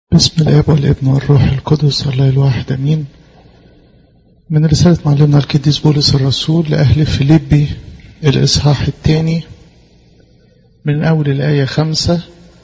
بسم الاب والابن والروح القدس الله الواحد امين من رسالة معلمنا القديس بولس الرسول لأهل فيليبي الإصحاح الثاني من أول الآية خمسة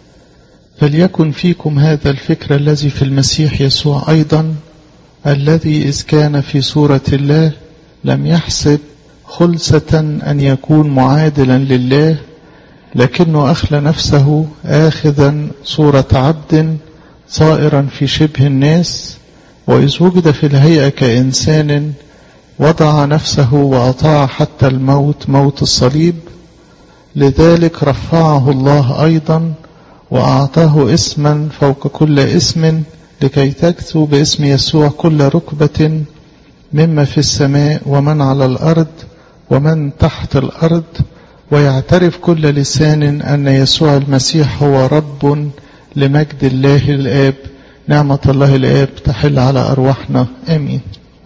فليكن فيكم هذا الفكر الذي في المسيح يسوع أيضا الذي إذ كان في صورة الله لم يحسب خلسة أن يكون معادلا لله لكنه أخلى نفسه آخذا صورة عبد صائرا في شبه الناس وإذ وجد في الهيئة كإنسان وضع نفسه وأطاع حتى الموت موت الصليب لذلك رفعه الله أيضا وأعطاه اسما فوق كل اسم لكي تكتب باسم يسوع كل ركبة مما في السماء ومن على الأرض ومن تحت الأرض ويعترف كل لسان أن يسوع المسيح هو رب لمجد الله الآب نعمة الله الآب تحل على أرواحنا آمين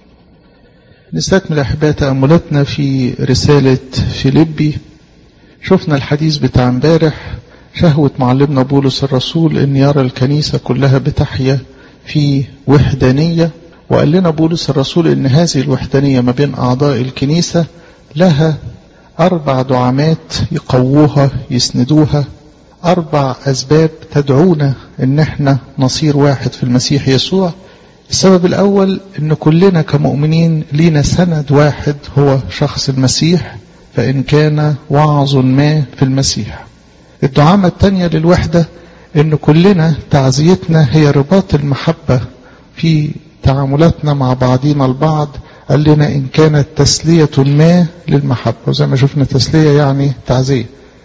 نستكمل أحباء تأملاتنا في رسالة فيليبي شفنا الحديث بتاع امبارح شهوة معلمنا بولس الرسول أن يرى الكنيسة كلها بتحيا في وحدانية وقال لنا بولس الرسول أن هذه الوحدانية ما بين أعضاء الكنيسة لها أربع دعامات يقووها يسندوها أربع أسباب تدعونا إن احنا نصير واحد في المسيح يسوع السبب الأول إن كلنا كمؤمنين لينا سند واحد هو شخص المسيح فإن كان وعظ ما في المسيح الدعامة الثانية للوحدة إن كلنا تعزيتنا هي رباط المحبة في تعاملاتنا مع بعضنا البعض قال لنا إن كانت تسلية ما للمحبة وزي ما شفنا تسلية يعني تعزية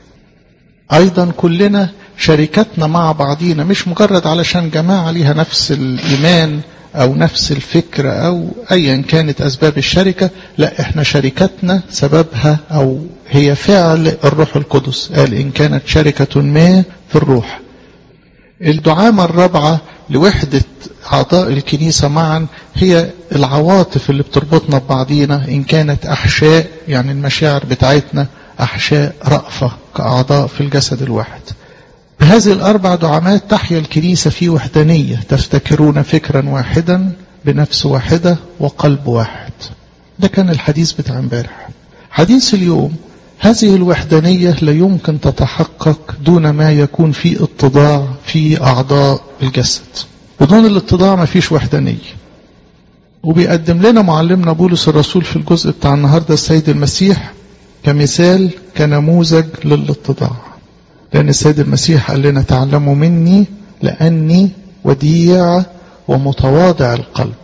أيضا كلنا شركتنا مع بعضينا مش مجرد علشان جماعة ليها نفس الإيمان أو نفس الفكرة أو أيا كانت أسباب الشركة لا إحنا شركتنا سببها أو هي فعل الروح القدس قال إن كانت شركة ما في الروح الدعامة الرابعة لوحدة أعضاء الكنيسة معا هي العواطف اللي بتربطنا ببعضينا إن كانت أحشاء يعني المشاعر بتاعتنا أحشاء رأفة كأعضاء في الجسد الواحد بهذه الأربع دعامات تحيا الكنيسة في وحدانية تفتكرون فكرا واحدا بنفس واحدة وقلب واحد ده كان الحديث بتاع امبارح حديث اليوم هذه الوحدانية لا يمكن تتحقق دون ما يكون في اتضاع في أعضاء الجسد بدون الاتضاع ما فيش وحدانية وبيقدم لنا معلمنا بولس الرسول في الجزء بتاع النهاردة السيد المسيح كمثال كنموذج للاتضاع لأن السيد المسيح قال لنا تعلموا مني لأني وديع ومتواضع القلب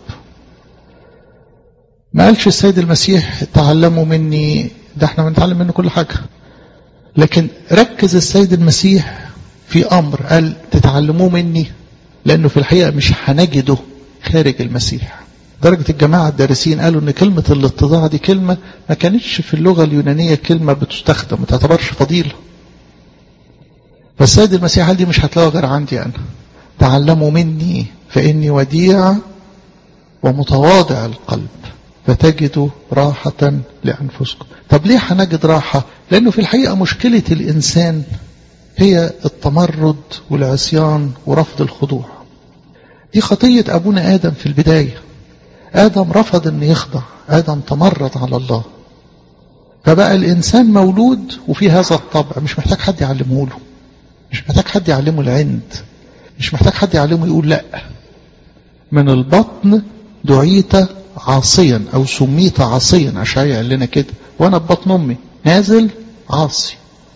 ما قالش السيد المسيح تعلموا مني ده احنا بنتعلم منه كل حاجة لكن ركز السيد المسيح في أمر قال تتعلموه مني لأنه في الحقيقة مش هنجده خارج المسيح درجة الجماعة الدارسين قالوا ان كلمة الاتضاع دي كلمة ما كانتش في اللغة اليونانية كلمة بتستخدم ما تعتبرش فضيلة فالسيد المسيح قال دي مش هتلاقوها غير عندي انا تعلموا مني فاني وديع ومتواضع القلب فتجدوا راحة لأنفسكم طب ليه هنجد راحة لأنه في الحقيقة مشكلة الإنسان هي التمرد والعصيان ورفض الخضوع دي خطية أبونا آدم في البداية آدم رفض أن يخضع آدم تمرد على الله فبقى الإنسان مولود وفي هذا الطبع مش محتاج حد يعلمه له مش محتاج حد يعلمه العند مش محتاج حد يعلمه يقول لا من البطن دعيت عاصيا أو سميت عاصيا عشان قال لنا كده وأنا ببطن أمي نازل عاصي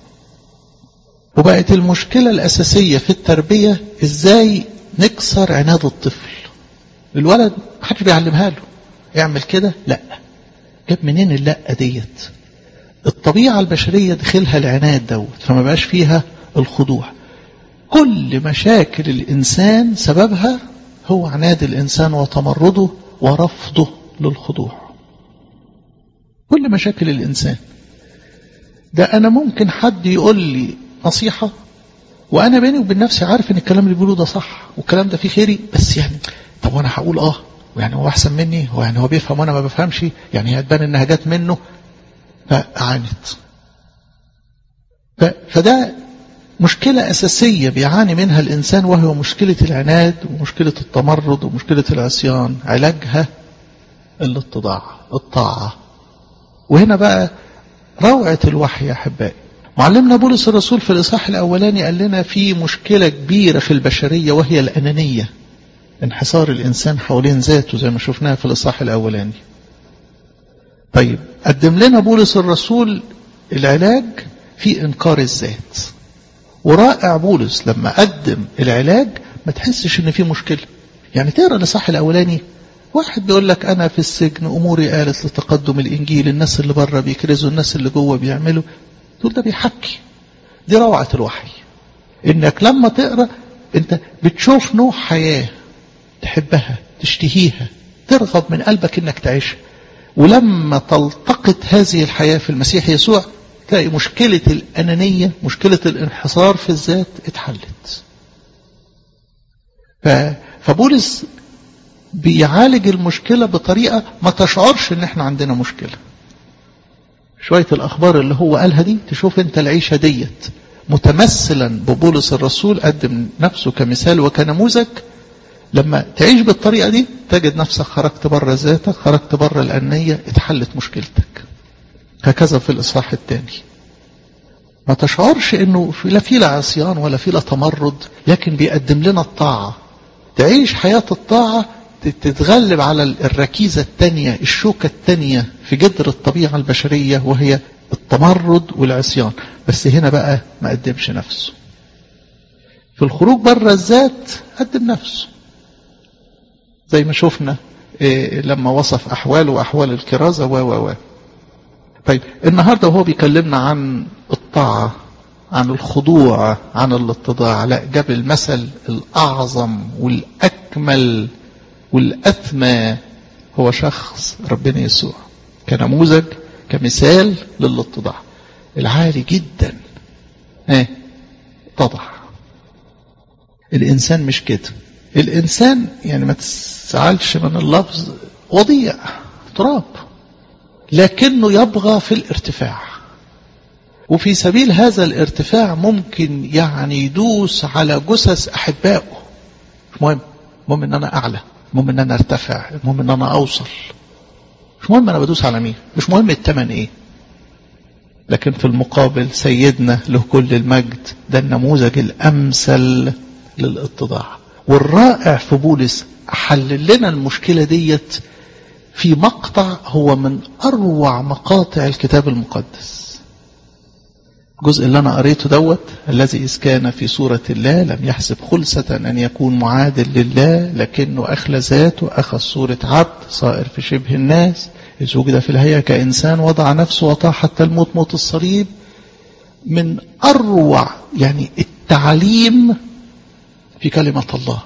وبقت المشكلة الأساسية في التربية إزاي نكسر عناد الطفل الولد محدش بيعلمها له اعمل كده لا جاب منين اللا ديت الطبيعة البشرية دخلها العناد دوت فما بقاش فيها الخضوع كل مشاكل الإنسان سببها هو عناد الإنسان وتمرده ورفضه للخضوع كل مشاكل الإنسان ده أنا ممكن حد يقول لي نصيحة وأنا بيني وبين نفسي عارف إن الكلام اللي بيقوله ده صح والكلام ده فيه خيري بس يعني طب وانا هقول اه يعني هو احسن مني هو يعني هو بيفهم وانا ما بفهمش يعني هي تبان انها جت منه فعانت فده مشكلة أساسية بيعاني منها الإنسان وهي مشكلة العناد ومشكلة التمرد ومشكلة العصيان علاجها الاتضاع الطاعة وهنا بقى روعة الوحي يا أحبائي معلمنا بولس الرسول في الإصحاح الأولاني قال لنا في مشكلة كبيرة في البشرية وهي الأنانية انحصار الإنسان حوالين ذاته زي ما شفناها في الإصحاح الأولاني طيب قدم لنا بولس الرسول العلاج في إنكار الذات ورائع بولس لما قدم العلاج ما تحسش ان في مشكلة يعني تقرا الإصحاح الأولاني واحد بيقول لك أنا في السجن أموري قالت لتقدم الإنجيل الناس اللي بره بيكرزوا الناس اللي جوه بيعملوا تقول ده بيحكي دي روعة الوحي إنك لما تقرأ أنت بتشوف نوع حياة تحبها تشتهيها ترغب من قلبك إنك تعيشها ولما تلتقط هذه الحياة في المسيح يسوع تلاقي مشكلة الأنانية مشكلة الانحصار في الذات اتحلت فبولس بيعالج المشكلة بطريقة ما تشعرش ان احنا عندنا مشكلة شوية الأخبار اللي هو قالها دي تشوف انت العيشة ديت متمثلا ببولس الرسول قدم نفسه كمثال وكنموذج لما تعيش بالطريقة دي تجد نفسك خرجت بره ذاتك خرجت بره الأنية اتحلت مشكلتك هكذا في الإصحاح الثاني ما تشعرش انه في لا في لا عصيان ولا في لا تمرد لكن بيقدم لنا الطاعة تعيش حياة الطاعة تتغلب على الركيزة الثانية الشوكة الثانية في جذر الطبيعة البشرية وهي التمرد والعصيان بس هنا بقى ما قدمش نفسه في الخروج بره الذات قدم نفسه زي ما شفنا إيه لما وصف أحواله وأحوال الكرازة و و و طيب النهاردة وهو بيكلمنا عن الطاعة عن الخضوع عن الاتضاع لا جاب المثل الأعظم والأكمل والأثمى هو شخص ربنا يسوع كنموذج كمثال للاتضاع العالي جدا ايه اتضع الإنسان مش كده الإنسان يعني ما تسعلش من اللفظ وضيع تراب لكنه يبغى في الارتفاع وفي سبيل هذا الارتفاع ممكن يعني يدوس على جثث أحبائه مش مهم المهم ان انا اعلى المهم ان انا ارتفع المهم ان انا اوصل مش مهم انا بدوس على مين مش مهم التمن ايه لكن في المقابل سيدنا له كل المجد ده النموذج الامثل للاتضاع والرائع في بولس حلل لنا المشكلة ديت في مقطع هو من اروع مقاطع الكتاب المقدس الجزء اللي أنا قريته دوت الذي إذ كان في صورة الله لم يحسب خلسة أن يكون معادل لله لكنه أخلى ذاته أخذ صورة عبد صائر في شبه الناس إذ وجد في الهيئة كإنسان وضع نفسه وطاع حتى الموت موت الصليب من أروع يعني التعليم في كلمة الله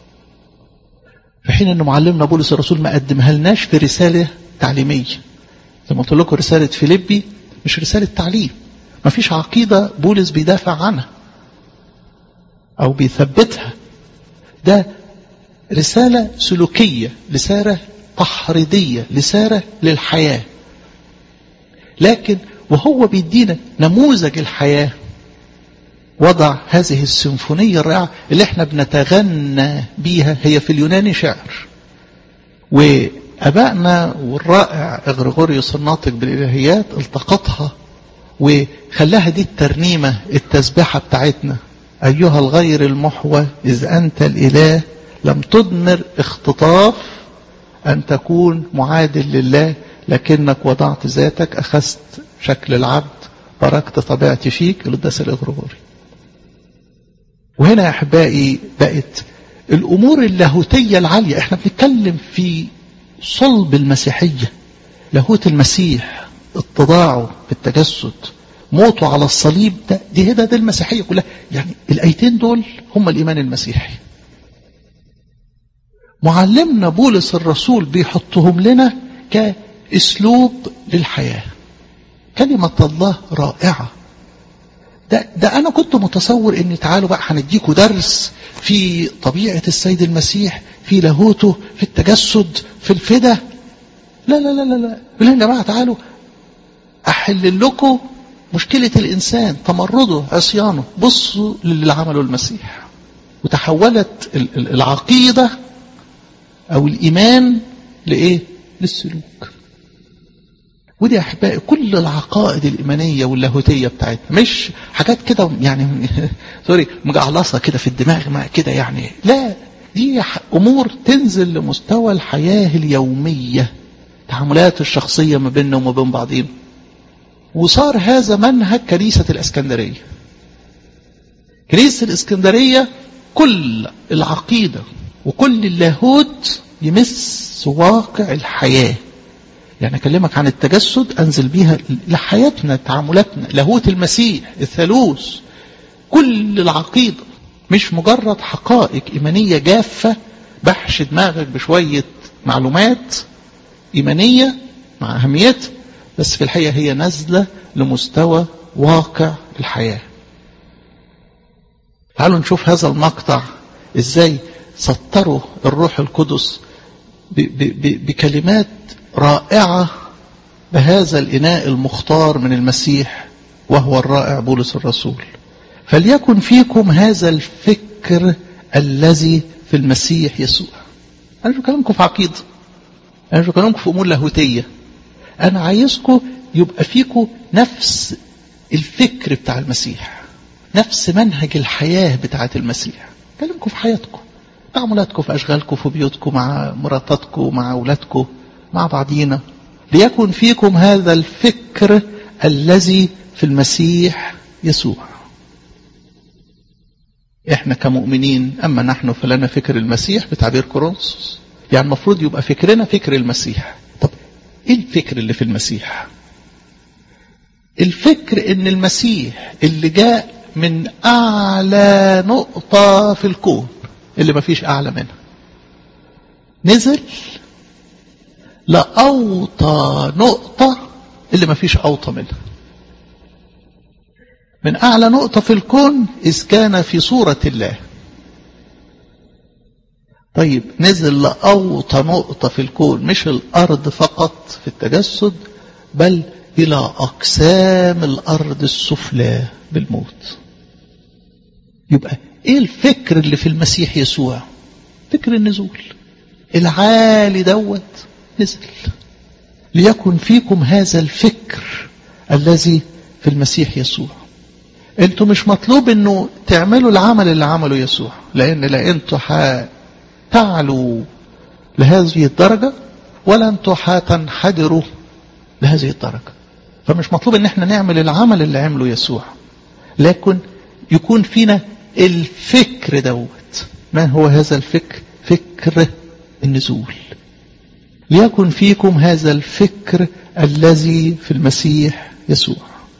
في حين أن معلمنا بولس الرسول ما قدمها لناش في رسالة تعليمية زي ما قلت لكم رسالة فيليبي مش رسالة تعليم ما فيش عقيدة بولس بيدافع عنها أو بيثبتها ده رسالة سلوكية رسالة تحريضية رسالة للحياة لكن وهو بيدينا نموذج الحياة وضع هذه السيمفونية الرائعة اللي احنا بنتغنى بيها هي في اليوناني شعر وأبائنا والرائع إغريغوريوس الناطق بالإلهيات التقطها وخلاها دي الترنيمة التسبحة بتاعتنا أيها الغير المحوى إذ أنت الإله لم تضمر اختطاف أن تكون معادل لله لكنك وضعت ذاتك أخذت شكل العبد باركت طبيعتي فيك القداس الإغريغوري وهنا يا أحبائي بقت الأمور اللاهوتية العالية احنا بنتكلم في صلب المسيحية لاهوت المسيح اتضاعه بالتجسد موته على الصليب ده دي هنا دي المسيحية كلها يعني الآيتين دول هم الإيمان المسيحي معلمنا بولس الرسول بيحطهم لنا كأسلوب للحياة كلمة الله رائعة ده, ده أنا كنت متصور إن تعالوا بقى هنديكوا درس في طبيعة السيد المسيح في لاهوته في التجسد في الفدا لا لا لا لا لا لا يا جماعة تعالوا أحلل لكم مشكلة الإنسان تمرده عصيانه بصوا للي عمله المسيح وتحولت العقيدة أو الإيمان لإيه؟ للسلوك ودي يا أحبائي كل العقائد الإيمانية واللاهوتية بتاعتنا مش حاجات كده يعني سوري مجعلصة كده في الدماغ ما كده يعني لا دي أمور تنزل لمستوى الحياة اليومية التعاملات الشخصية ما بيننا وما بين بعضين وصار هذا منهج كنيسة الإسكندرية كنيسة الإسكندرية كل العقيدة وكل اللاهوت يمس واقع الحياة يعني أكلمك عن التجسد أنزل بيها لحياتنا تعاملاتنا لاهوت المسيح الثالوث كل العقيدة مش مجرد حقائق إيمانية جافة بحش دماغك بشوية معلومات إيمانية مع أهميتها بس في الحقيقة هي نازلة لمستوى واقع الحياة تعالوا نشوف هذا المقطع ازاي سطروا الروح القدس ب ب ب بكلمات رائعة بهذا الإناء المختار من المسيح وهو الرائع بولس الرسول فليكن فيكم هذا الفكر الذي في المسيح يسوع أنا مش بكلمكم في عقيدة أنا مش بكلمكم في أمور لاهوتية أنا عايزكم يبقى فيكم نفس الفكر بتاع المسيح نفس منهج الحياة بتاعة المسيح كلمكم في حياتكم تعاملاتكم في أشغالكم في بيوتكم مع مراتاتكم مع أولادكم مع بعضينا ليكن فيكم هذا الفكر الذي في المسيح يسوع احنا كمؤمنين اما نحن فلنا فكر المسيح بتعبير كورنثوس يعني المفروض يبقى فكرنا فكر المسيح طب ايه الفكر اللي في المسيح الفكر ان المسيح اللي جاء من اعلى نقطة في الكون اللي مفيش اعلى منها نزل لأوطى نقطة اللي مفيش أوطى منها من أعلى نقطة في الكون إذ كان في صورة الله طيب نزل لأوطى نقطة في الكون مش الأرض فقط في التجسد بل إلى أقسام الأرض السفلى بالموت يبقى إيه الفكر اللي في المسيح يسوع فكر النزول العالي دوت نزل ليكن فيكم هذا الفكر الذي في المسيح يسوع انتوا مش مطلوب انه تعملوا العمل اللي عمله يسوع لان لا انتوا هتعلوا لهذه الدرجة ولا انتوا هتنحدروا لهذه الدرجة فمش مطلوب ان احنا نعمل العمل اللي عمله يسوع لكن يكون فينا الفكر دوت ما هو هذا الفكر فكر النزول ليكن فيكم هذا الفكر الذي في المسيح يسوع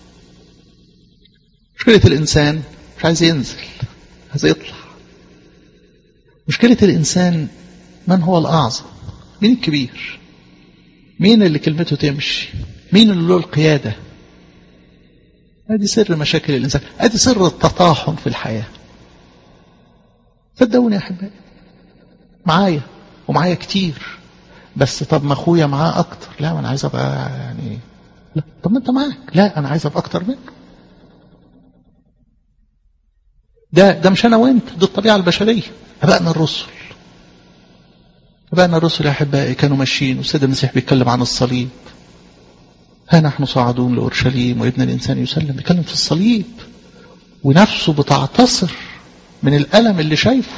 مشكلة الإنسان مش عايز ينزل عايز يطلع مشكلة الإنسان من هو الأعظم مين الكبير مين اللي كلمته تمشي مين اللي له القيادة ادي سر مشاكل الإنسان ادي سر التطاحن في الحياة صدقوني يا أحبائي معايا ومعايا كتير بس طب ما اخويا معاه اكتر لا ما انا عايز ابقى يعني لا طب ما انت معاك لا انا عايز ابقى اكتر منه ده ده مش انا وانت دي الطبيعه البشريه ابائنا الرسل ابائنا الرسل يا احبائي كانوا ماشيين والسيد المسيح بيتكلم عن الصليب ها نحن صاعدون لاورشليم وابن الانسان يسلم بيتكلم في الصليب ونفسه بتعتصر من الالم اللي شايفه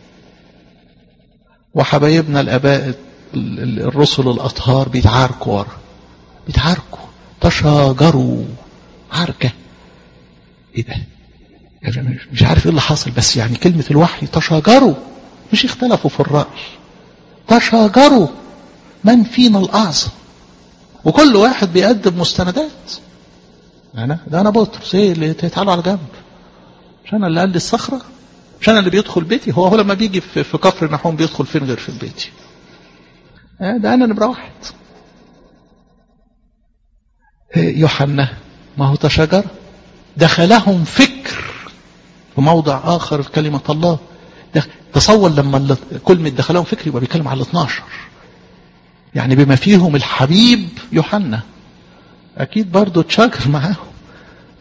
وحبايبنا الاباء الرسل الأطهار بيتعاركوا ورا بيتعاركوا تشاجروا عركة ايه ده يعني مش عارف ايه اللي حصل بس يعني كلمة الوحي تشاجروا مش اختلفوا في الرأي تشاجروا من فينا الأعظم وكل واحد بيقدم مستندات أنا ده أنا بطرس إيه اللي تعالوا على جنب مش أنا اللي قال لي الصخرة مش أنا اللي بيدخل بيتي هو هو لما بيجي في, في كفر نحوم بيدخل فين غير في بيتي ده أنا نمرة واحد يوحنا ما هو تشجر دخلهم فكر في موضع آخر في كلمة الله تصور لما كلمة دخلهم فكر يبقى بيتكلم على 12 يعني بما فيهم الحبيب يوحنا أكيد برضه تشاجر معاهم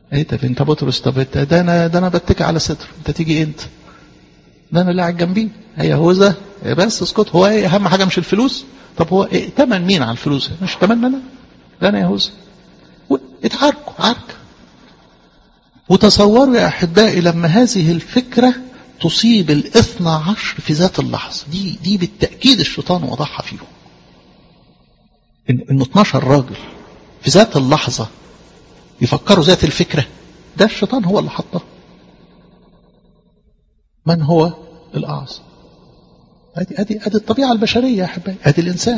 ايه طب انت بطرس طب انت ده انا ده انا بتكي على ستر انت تيجي انت ده انا اللي قاعد جنبي هي هوذا بس اسكت هو ايه اهم حاجه مش الفلوس طب هو ايه تمن مين على الفلوس مش تمن انا ده انا يهوذا اتعاركوا عرك وتصوروا يا احبائي لما هذه الفكره تصيب الاثنى عشر في ذات اللحظه دي دي بالتاكيد الشيطان وضعها فيهم إن انه 12 راجل في ذات اللحظه يفكروا ذات الفكره ده الشيطان هو اللي حطها من هو الاعظم ادي ادي ادي الطبيعه البشريه يا احبائي ادي الانسان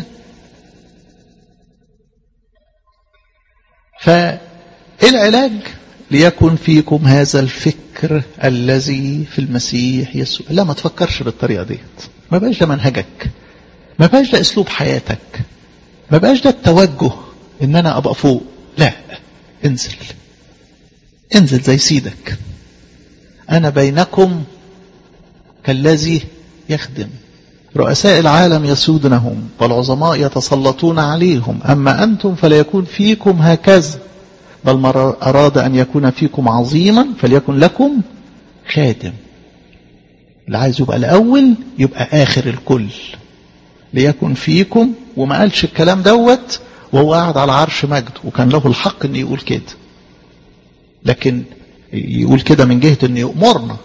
فالعلاج ليكن فيكم هذا الفكر الذي في المسيح يسوع لا ما تفكرش بالطريقه ديت ما بقاش ده منهجك ما بقاش ده اسلوب حياتك ما بقاش ده التوجه ان انا ابقى فوق لا انزل انزل زي سيدك انا بينكم كالذي يخدم رؤساء العالم يسودنهم والعظماء يتسلطون عليهم أما أنتم فلا يكون فيكم هكذا بل من أراد أن يكون فيكم عظيما فليكن لكم خادم اللي عايز يبقى الأول يبقى آخر الكل ليكن فيكم وما قالش الكلام دوت وهو قاعد على عرش مجد وكان له الحق أن يقول كده لكن يقول كده من جهة أن يأمرنا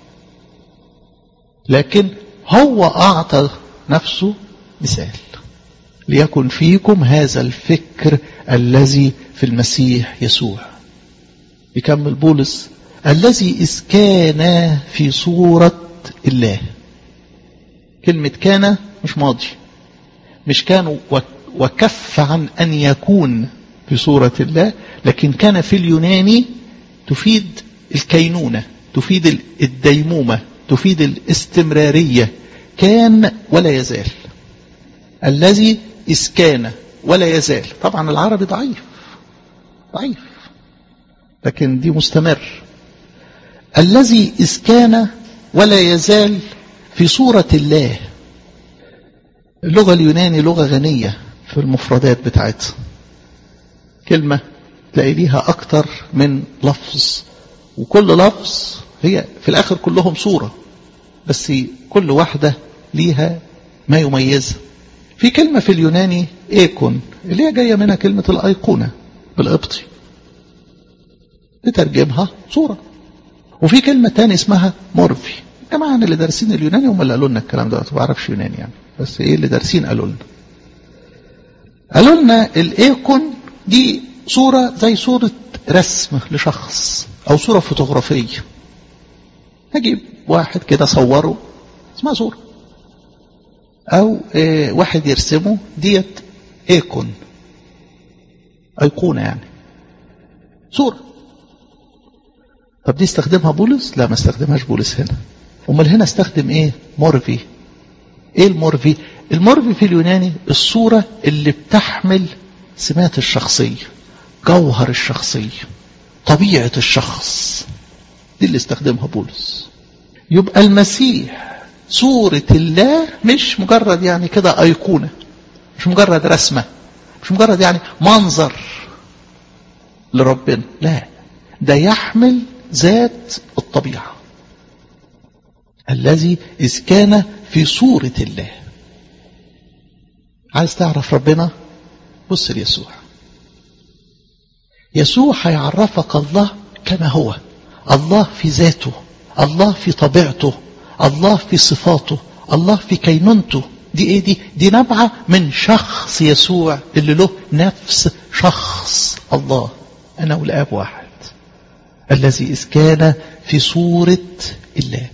لكن هو أعطى نفسه مثال ليكن فيكم هذا الفكر الذي في المسيح يسوع يكمل بولس الذي إذ كان في صورة الله كلمة كان مش ماضي مش كان وكف عن أن يكون في صورة الله لكن كان في اليوناني تفيد الكينونة تفيد الديمومة تفيد الاستمرارية كان ولا يزال الذي إذ كان ولا يزال طبعا العربي ضعيف ضعيف لكن دي مستمر الذي إذ كان ولا يزال في صورة الله اللغة اليوناني لغة غنية في المفردات بتاعتها كلمة تلاقي ليها أكتر من لفظ وكل لفظ هي في الآخر كلهم صورة بس كل واحدة ليها ما يميزها في كلمة في اليوناني ايكون اللي هي جاية منها كلمة الأيقونة بالقبطي بترجمها صورة وفي كلمة تاني اسمها مورفي جماعة اللي دارسين اليوناني هم اللي قالوا لنا الكلام ده ما بعرفش يوناني يعني بس ايه اللي دارسين قالوا لنا قالوا لنا الايكون دي صورة زي صورة رسم لشخص او صورة فوتوغرافية اجيب واحد كده صوره اسمها صورة او إيه واحد يرسمه ديت ايكون ايقونة يعني صورة طب دي استخدمها بولس لا ما استخدمهاش بولس هنا امال هنا استخدم ايه مورفي ايه المورفي المورفي في اليوناني الصورة اللي بتحمل سمات الشخصية جوهر الشخصية طبيعة الشخص دي اللي استخدمها بولس يبقى المسيح صورة الله مش مجرد يعني كده أيقونة مش مجرد رسمة مش مجرد يعني منظر لربنا لا ده يحمل ذات الطبيعة الذي إذ كان في صورة الله عايز تعرف ربنا بص ليسوع يسوع هيعرفك الله كما هو الله في ذاته الله في طبيعته الله في صفاته الله في كينونته دي ايه دي دي نبعة من شخص يسوع اللي له نفس شخص الله انا والاب واحد الذي اذ كان في صورة الله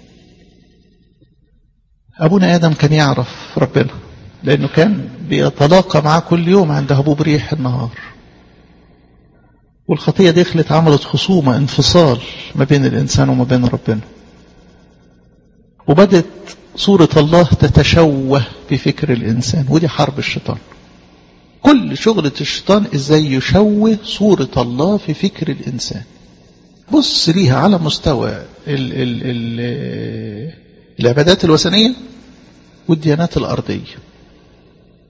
ابونا ادم كان يعرف ربنا لانه كان بيتلاقى معاه كل يوم عند هبوب ريح النهار والخطية دخلت عملت خصومة انفصال ما بين الإنسان وما بين ربنا وبدت صورة الله تتشوه بفكر الإنسان ودي حرب الشيطان كل شغلة الشيطان إزاي يشوه صورة الله في فكر الإنسان بص ليها على مستوى ال ال ال العبادات الوثنية والديانات الأرضية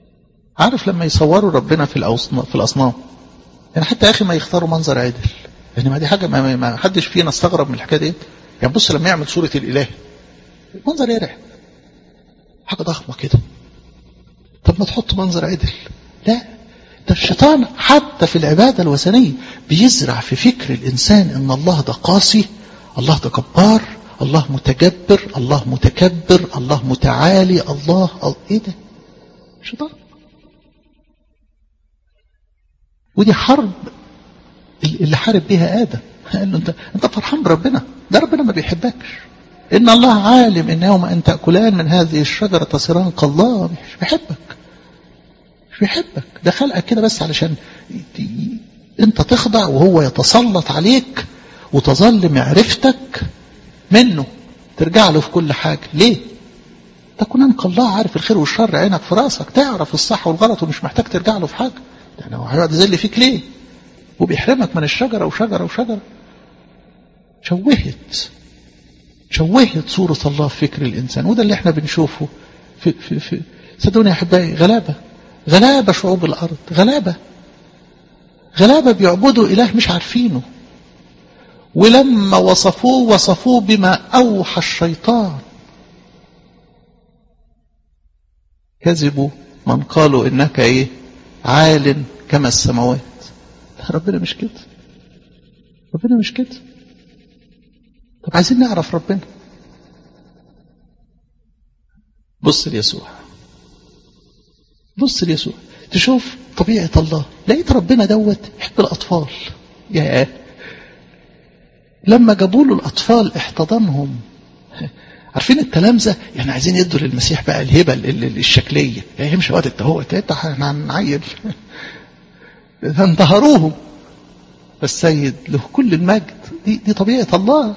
عارف لما يصوروا ربنا في في الأصنام يعني حتى يا أخي ما يختاروا منظر عدل يعني ما دي حاجة ما, ما حدش فينا استغرب من الحكاية دي يعني بص لما يعمل صورة الإله منظر يرعب حاجة ضخمة كده طب ما تحط منظر عدل لا ده الشيطان حتى في العبادة الوثنية بيزرع في فكر الإنسان إن الله ده قاسي الله ده جبار الله متجبر الله متكبر الله متعالي الله ايه ده شيطان ودي حرب اللي حارب بيها ادم قال له انت انت فرحان بربنا ده ربنا ما بيحبكش ان الله عالم ان يوم ان تاكلان من هذه الشجره تصيران كالله مش بيحبك مش بيحبك ده خلقك كده بس علشان انت تخضع وهو يتسلط عليك وتظل معرفتك منه ترجع له في كل حاجة ليه تكون انك الله عارف الخير والشر عينك في راسك تعرف الصح والغلط ومش محتاج ترجع له في حاجة يعني هو هيقعد يذل فيك ليه وبيحرمك من الشجرة وشجرة وشجرة شوهت شوهت صورة الله في فكر الإنسان وده اللي احنا بنشوفه في, في, في صدقوني يا أحبائي غلابة غلابة شعوب الأرض غلابة غلابة بيعبدوا إله مش عارفينه ولما وصفوه وصفوه بما أوحى الشيطان كذبوا من قالوا إنك إيه عال كما السماوات ربنا مش كده ربنا مش كده طب عايزين نعرف ربنا بص ليسوع بص ليسوع تشوف طبيعة الله لقيت ربنا دوت يحب الأطفال يا لما جابوا له الأطفال احتضنهم عارفين التلامذة يعني عايزين يدوا للمسيح بقى الهبة الشكلية يعني يمشي وقت التهوت انت هنعيل انتهروهم السيد له كل المجد دي, دي طبيعة الله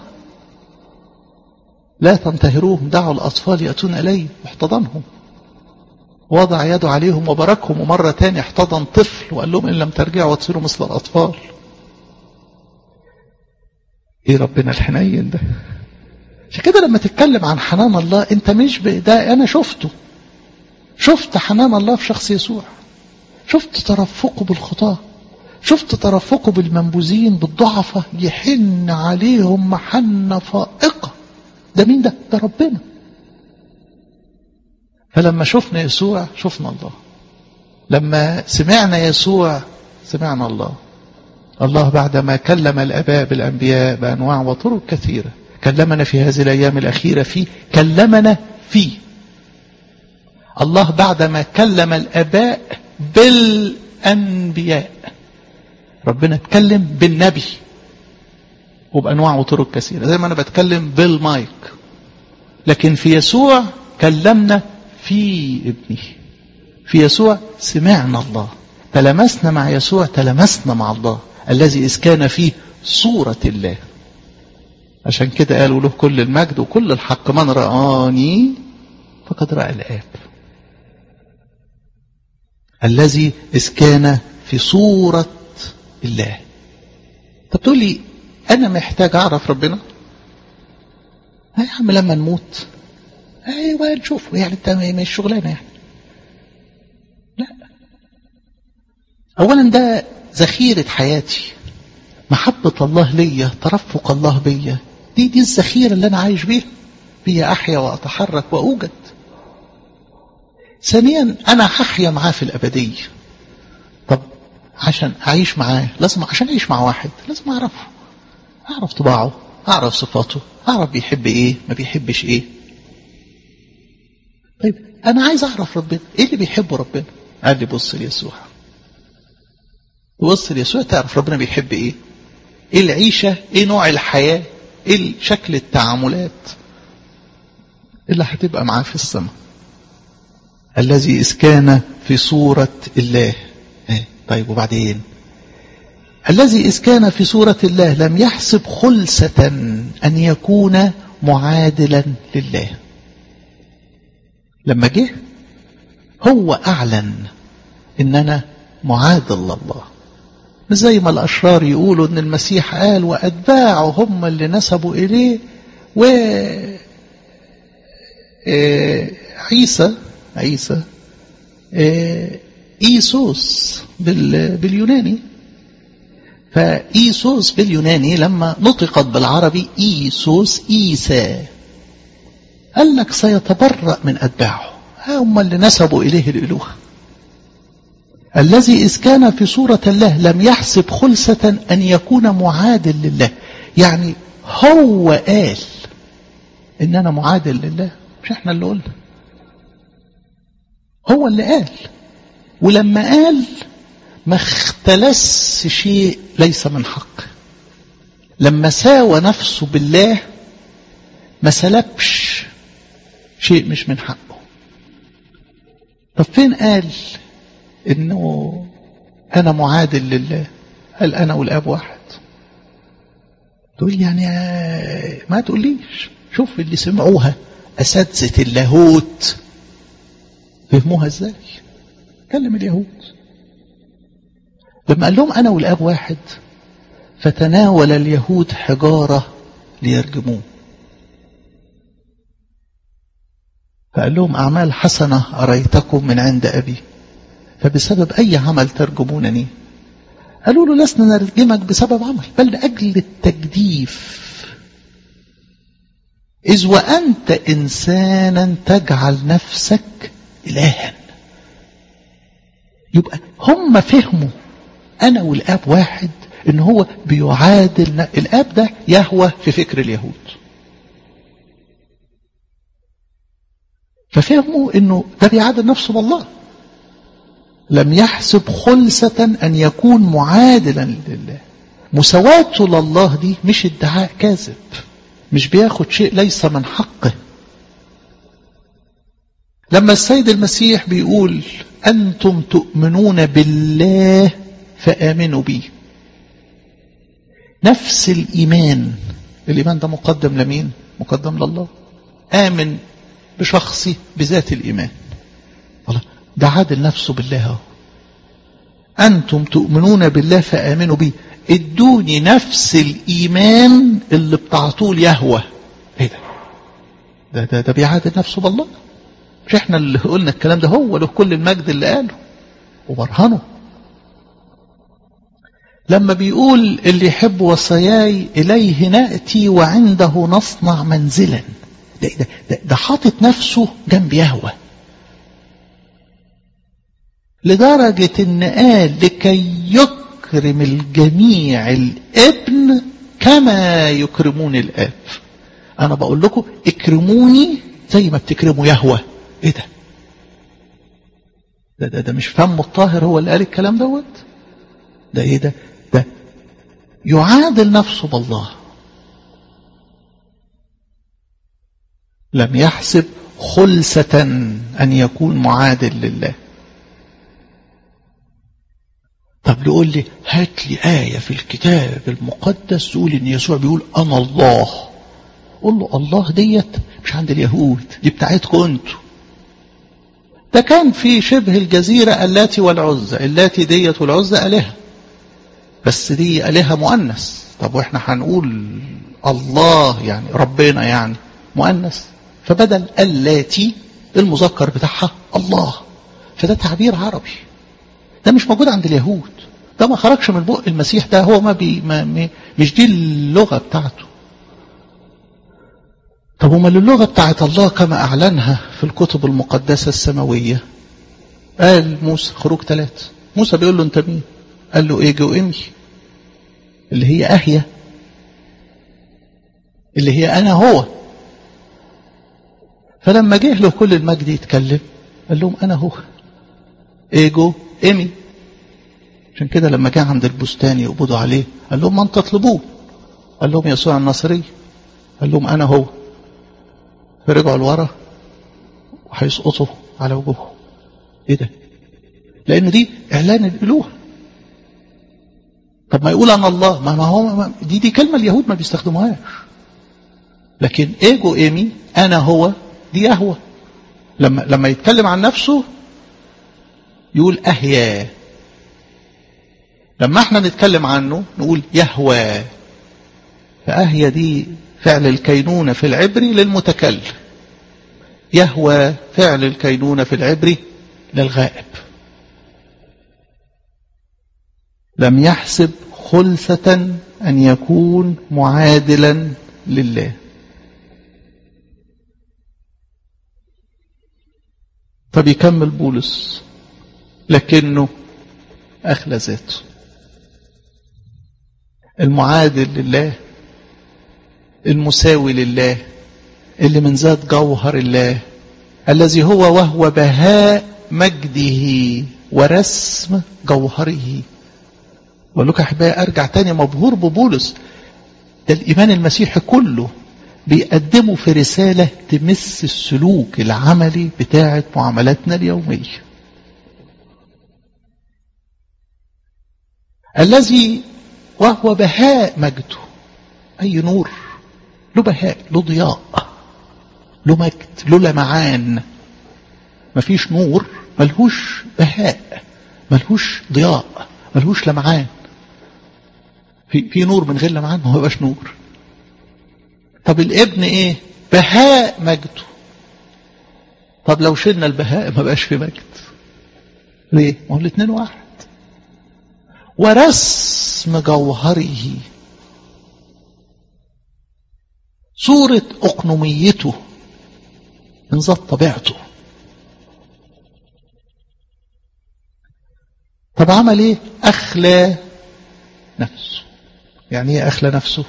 لا تنتهروهم دعوا الأطفال يأتون إليه واحتضنهم وضع يده عليهم وباركهم ومرة تاني احتضن طفل وقال لهم إن لم ترجعوا وتصيروا مثل الأطفال ايه ربنا الحنين ده عشان كده لما تتكلم عن حنان الله انت مش ده انا شفته شفت حنان الله في شخص يسوع شفت ترفقه بالخطاه شفت ترفقه بالمنبوذين بالضعفة يحن عليهم محنة فائقة ده مين ده ده ربنا فلما شفنا يسوع شفنا الله لما سمعنا يسوع سمعنا الله الله بعدما كلم الأباء بالأنبياء بأنواع وطرق كثيرة كلمنا في هذه الأيام الأخيرة فيه كلمنا فيه الله بعدما كلم الأباء بالأنبياء ربنا اتكلم بالنبي وبأنواع وطرق كثيرة زي ما أنا بتكلم بالمايك لكن في يسوع كلمنا في ابنه في يسوع سمعنا الله تلمسنا مع يسوع تلمسنا مع الله الذي إذ كان فيه صورة الله عشان كده قالوا له كل المجد وكل الحق من رآني فقد رأى الآب الذي إذ كان في صورة الله طب تقول لي أنا محتاج أعرف ربنا يا عم لما نموت أيوة نشوفه يعني أنت مش شغلانة يعني لا أولا ده ذخيرة حياتي محبة الله ليا ترفق الله بيا دي دي الذخيرة اللي أنا عايش بيها بيا أحيا وأتحرك وأوجد ثانيا أنا هحيا معاه في الأبدية طب عشان أعيش معاه لازم عشان أعيش مع واحد لازم أعرفه أعرف طباعه أعرف صفاته أعرف بيحب إيه ما بيحبش إيه طيب أنا عايز أعرف ربنا إيه اللي بيحبه ربنا قال لي بص ليسوع تبص ليسوع تعرف ربنا بيحب إيه إيه العيشة إيه نوع الحياة إيه شكل التعاملات اللي هتبقى معاه في السماء الذي إذ كان في صورة الله طيب وبعدين الذي إذ كان في صورة الله لم يحسب خلسة أن يكون معادلا لله لما جه هو أعلن إن أنا معادل لله مش زي ما الأشرار يقولوا إن المسيح قال وأتباعه هم اللي نسبوا إليه و عيسى عيسى إيسوس باليوناني فإيسوس باليوناني لما نطقت بالعربي إيسوس إيسا قال لك سيتبرأ من أتباعه هم اللي نسبوا إليه الإلوهة الذي إذ كان في صورة الله لم يحسب خلسة أن يكون معادل لله يعني هو قال إن أنا معادل لله مش إحنا اللي قلنا هو اللي قال ولما قال ما اختلس شيء ليس من حق لما ساوى نفسه بالله ما سلبش شيء مش من حقه طب فين قال انه انا معادل لله قال انا والاب واحد تقول يعني ما تقوليش شوف اللي سمعوها اساتذه اللاهوت فهموها ازاي كلم اليهود لما قال لهم انا والاب واحد فتناول اليهود حجاره ليرجموه فقال لهم اعمال حسنه اريتكم من عند ابي فبسبب أي عمل ترجمونني قالوا له لسنا نرجمك بسبب عمل بل لأجل التجديف إذ وأنت إنسانا تجعل نفسك إلها يبقى هم فهموا أنا والآب واحد إن هو بيعادل الآب ده يهوى في فكر اليهود ففهموا إنه ده بيعادل نفسه بالله لم يحسب خلسة أن يكون معادلا لله مساواته لله دي مش ادعاء كاذب مش بياخد شيء ليس من حقه لما السيد المسيح بيقول أنتم تؤمنون بالله فآمنوا بي نفس الإيمان الإيمان ده مقدم لمين مقدم لله آمن بشخصي بذات الإيمان الله ده عادل نفسه بالله اهو أنتم تؤمنون بالله فآمنوا بي ادوني نفس الإيمان اللي بتعطوه ليهوى ايه ده ده, ده, ده بيعادل نفسه بالله مش احنا اللي قلنا الكلام ده هو له كل المجد اللي قاله وبرهنه لما بيقول اللي يحب وصاياي إليه نأتي وعنده نصنع منزلا ده, ده, ده, ده حاطط نفسه جنب يهوى لدرجة ان قال لكي يكرم الجميع الابن كما يكرمون الاب انا بقول لكم اكرموني زي ما بتكرموا يهوى ايه ده ده, ده, ده مش فم الطاهر هو اللي قال الكلام دوت ده ايه ده ده يعادل نفسه بالله لم يحسب خلسة أن يكون معادل لله طب يقول لي هات لي آية في الكتاب المقدس تقول إن يسوع بيقول أنا الله قول له الله ديت مش عند اليهود دي بتاعتكم انتوا ده كان في شبه الجزيرة اللاتي والعزة اللاتي ديت والعزة آلهة بس دي آلهة مؤنث طب واحنا هنقول الله يعني ربنا يعني مؤنث فبدل اللاتي المذكر بتاعها الله فده تعبير عربي ده مش موجود عند اليهود ده ما خرجش من بق المسيح ده هو ما, بي ما مش دي اللغة بتاعته طب وما اللغة بتاعت الله كما أعلنها في الكتب المقدسة السماوية قال موسى خروج ثلاثة موسى بيقول له أنت مين قال له إيه جو إمي اللي هي أهية اللي هي أنا هو فلما جه له كل المجد يتكلم قال لهم أنا هو إيجو إيمي عشان كده لما كان عند البستان يقبضوا عليه قال لهم من تطلبون قال لهم يسوع الناصري قال لهم أنا هو فرجعوا لورا وهيسقطوا على وجوههم ايه ده لان دي اعلان الالوهه طب ما يقول انا الله ما هو دي دي كلمه اليهود ما بيستخدموهاش لكن ايجو ايمي انا هو دي يهوى لما لما يتكلم عن نفسه يقول اهيا لما احنا نتكلم عنه نقول يهوى فاهيا دي فعل الكينونة في العبري للمتكلم يهوى فعل الكينونة في العبري للغائب لم يحسب خلفة أن يكون معادلا لله فبيكمل بولس لكنه أخلى ذاته المعادل لله المساوي لله اللي من ذات جوهر الله الذي هو وهو بهاء مجده ورسم جوهره بقول لك احبائي ارجع تاني مبهور ببولس ده الايمان المسيحي كله بيقدمه في رساله تمس السلوك العملي بتاعه معاملاتنا اليوميه الذي وهو بهاء مجده اي نور له بهاء له ضياء له مجد له لمعان مفيش نور ملهوش بهاء ملهوش ضياء ملهوش لمعان في في نور من غير لمعان ما هو يبقاش نور طب الابن ايه بهاء مجده طب لو شلنا البهاء ما بقاش في مجد ليه ما هو الاثنين واحد ورسم جوهره صورة أقنوميته من ذات طبيعته طب عمل ايه أخلى نفسه يعني ايه أخلى نفسه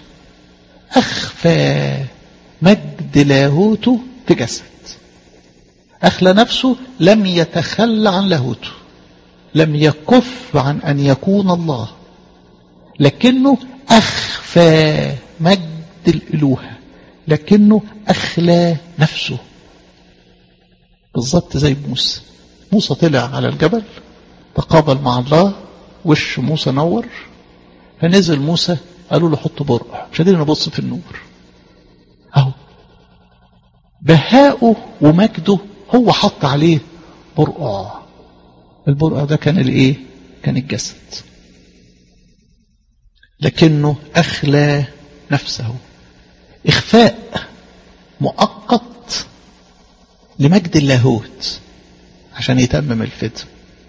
أخفى مجد لاهوته في جسد أخلى نفسه لم يتخلى عن لاهوته لم يكف عن أن يكون الله لكنه أخفى مجد الإلوهة لكنه أخلى نفسه بالظبط زي موسى موسى طلع على الجبل تقابل مع الله وش موسى نور فنزل موسى قالوا له حط برقع مش قادرين نبص في النور اهو بهاؤه ومجده هو حط عليه برقع البرقع ده كان الايه كان الجسد لكنه اخلى نفسه اخفاء مؤقت لمجد اللاهوت عشان يتمم الفدم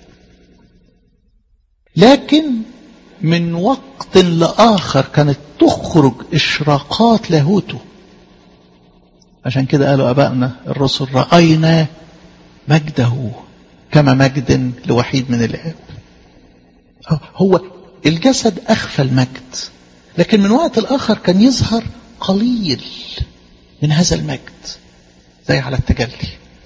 لكن من وقت لآخر كانت تخرج إشراقات لاهوته عشان كده قالوا أبائنا الرسل رأينا مجده كما مجد لوحيد من الآب هو الجسد أخفى المجد لكن من وقت الآخر كان يظهر قليل من هذا المجد زي على التجلي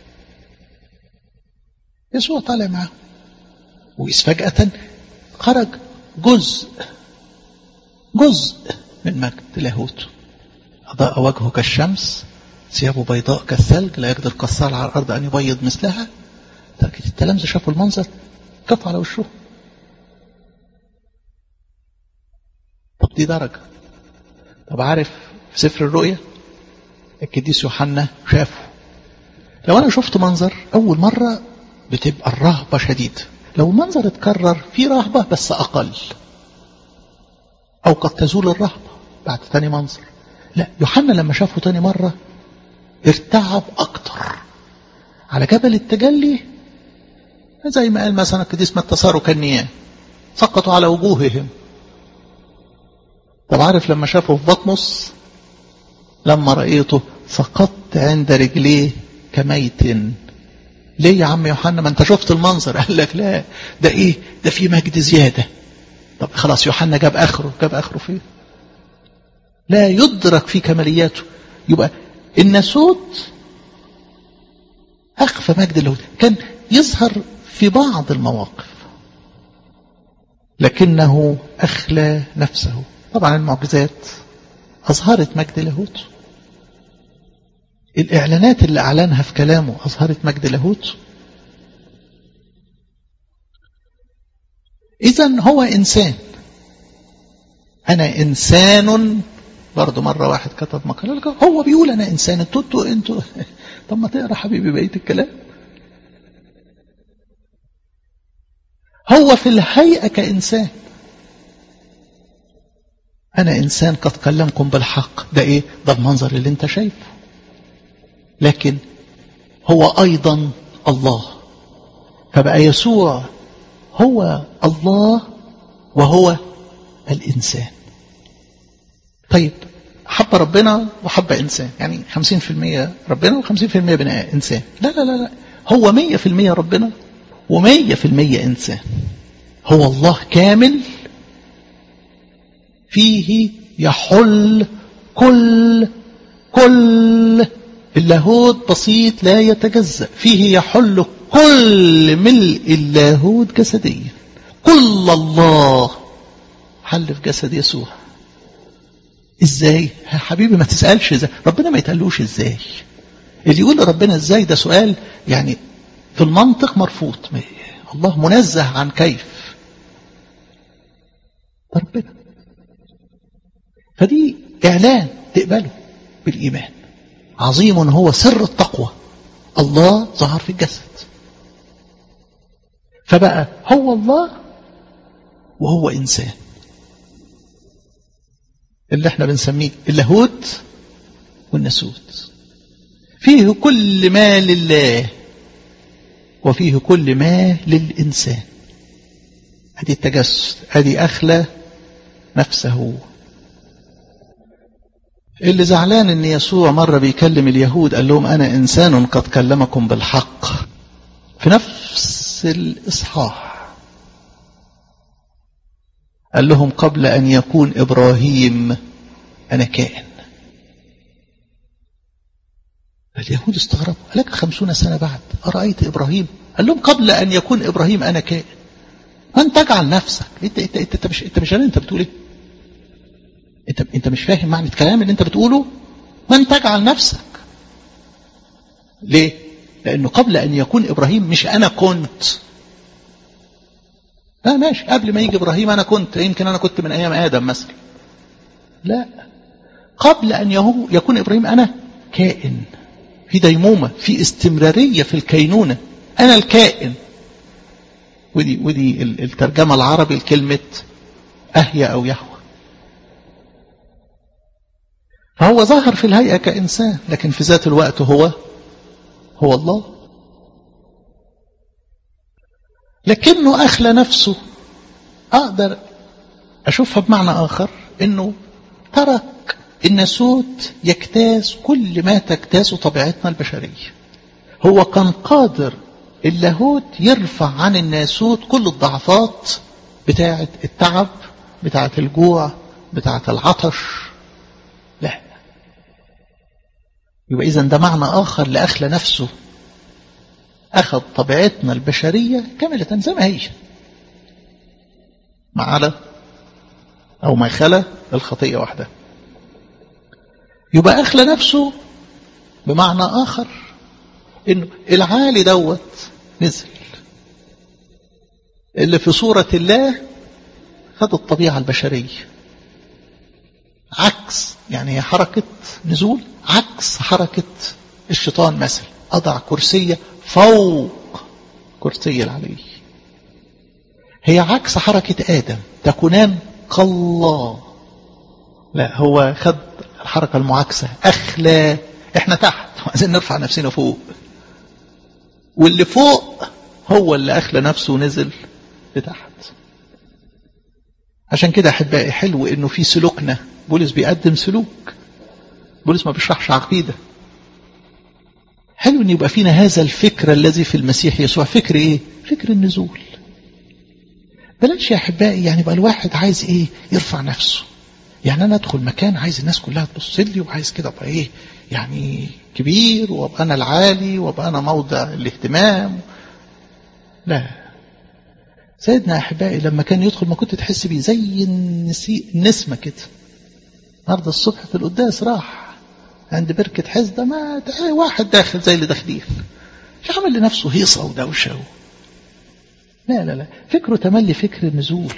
يسوع طالع معاه وإذ فجأة خرج جزء جزء من مجد لاهوته أضاء وجهه كالشمس ثيابه بيضاء كالثلج لا يقدر كالصال على الأرض أن يبيض مثلها لكن التلامذة شافوا المنظر كف على وشه طب دي درجة طب عارف في سفر الرؤيا القديس يوحنا شافه لو أنا شفت منظر أول مرة بتبقى الرهبة شديدة لو المنظر اتكرر في رهبة بس أقل أو قد تزول الرهبة بعد تاني منظر لا يوحنا لما شافه تاني مرة ارتعب أكتر على جبل التجلي زي ما قال مثلا القديس متى صاروا كالنيام سقطوا على وجوههم طب عارف لما شافه في بطمس لما رأيته سقطت عند رجليه كميت ليه يا عم يوحنا ما انت شفت المنظر قال لك لا ده ايه ده في مجد زيادة طب خلاص يوحنا جاب اخره جاب اخره فين لا يدرك في كمالياته يبقى الناسوت اخفى مجد له كان يظهر في بعض المواقف لكنه اخلى نفسه طبعا المعجزات اظهرت مجد لاهوت الإعلانات اللي أعلنها في كلامه أظهرت مجد لاهوت إذا هو إنسان أنا إنسان برضه مرة واحد كتب مقالة هو بيقول أنا إنسان انتوا انتوا انتوا طب ما تقرا حبيبي بقية الكلام هو في الهيئة كإنسان أنا إنسان قد كلمكم بالحق ده إيه ده المنظر اللي أنت شايفه لكن هو أيضا الله فبقى يسوع هو الله وهو الإنسان طيب حب ربنا وحب إنسان يعني 50% ربنا و50% بناء إنسان لا لا لا لا هو 100% ربنا و100% إنسان هو الله كامل فيه يحل كل كل اللاهوت بسيط لا يتجزأ فيه يحل كل ملء اللاهوت جسديا كل الله حل في جسد يسوع ازاي يا حبيبي ما تسألش ازاي ربنا ما يتقالوش ازاي اللي يقول ربنا ازاي ده سؤال يعني في المنطق مرفوض الله منزه عن كيف ربنا فدي اعلان تقبله بالايمان عظيم هو سر التقوى الله ظهر في الجسد فبقى هو الله وهو انسان اللي احنا بنسميه اللاهوت والناسوت فيه كل ما لله وفيه كل ما للإنسان ادي التجسد ادي أخلى نفسه اللي زعلان ان يسوع مرة بيكلم اليهود قال لهم انا انسان قد كلمكم بالحق في نفس الاصحاح قال لهم قبل ان يكون ابراهيم انا كائن اليهود استغربوا لك خمسون سنة بعد أرأيت إبراهيم قال لهم قبل أن يكون إبراهيم أنا كائن من تجعل نفسك انت انت انت, انت مش انت مش انت بتقول ايه انت انت مش فاهم معنى الكلام اللي انت بتقوله من تجعل نفسك ليه لانه قبل ان يكون ابراهيم مش انا كنت لا ماشي قبل ما يجي ابراهيم انا كنت يمكن انا كنت من ايام ادم مثلا لا قبل ان يكون ابراهيم انا كائن في ديمومة في استمرارية في الكينونة أنا الكائن ودي, ودي الترجمة العربي لكلمة أهيا أو يهوى فهو ظهر في الهيئة كإنسان لكن في ذات الوقت هو هو الله لكنه أخلى نفسه أقدر أشوفها بمعنى آخر أنه ترك الناسوت يجتاز كل ما تجتاز طبيعتنا البشرية هو كان قادر اللاهوت يرفع عن الناسوت كل الضعفات بتاعة التعب بتاعة الجوع بتاعة العطش لا يبقى إذا ده معنى آخر لأخلى نفسه أخذ طبيعتنا البشرية كاملة زي ما هي ما عدا أو ما خلا الخطية وحدها يبقى أخلى نفسه بمعنى آخر إنه العالي دوت نزل اللي في صورة الله خد الطبيعة البشرية عكس يعني هي حركة نزول عكس حركة الشيطان مثلا أضع كرسية فوق كرسي العلي هي عكس حركة آدم تكونان كالله لا هو خد الحركة المعاكسة أخلى احنا تحت وعايزين نرفع نفسنا فوق واللي فوق هو اللي أخلى نفسه ونزل لتحت عشان كده أحبائي حلو إنه في سلوكنا بولس بيقدم سلوك بولس ما بيشرحش عقيدة حلو إن يبقى فينا هذا الفكر الذي في المسيح يسوع فكر إيه؟ فكر النزول بلاش يا أحبائي يعني يبقى الواحد عايز إيه؟ يرفع نفسه يعني أنا أدخل مكان عايز الناس كلها تبص لي وعايز كده أبقى إيه؟ يعني كبير وأبقى أنا العالي وأبقى أنا موضع الاهتمام لا سيدنا أحبائي لما كان يدخل ما كنت تحس بيه زي النسمة كده النهارده الصبح في القداس راح عند بركة حزدة ما واحد داخل زي اللي داخلين مش عامل لنفسه هيصة ودوشة لا لا لا فكره تملي فكر النزول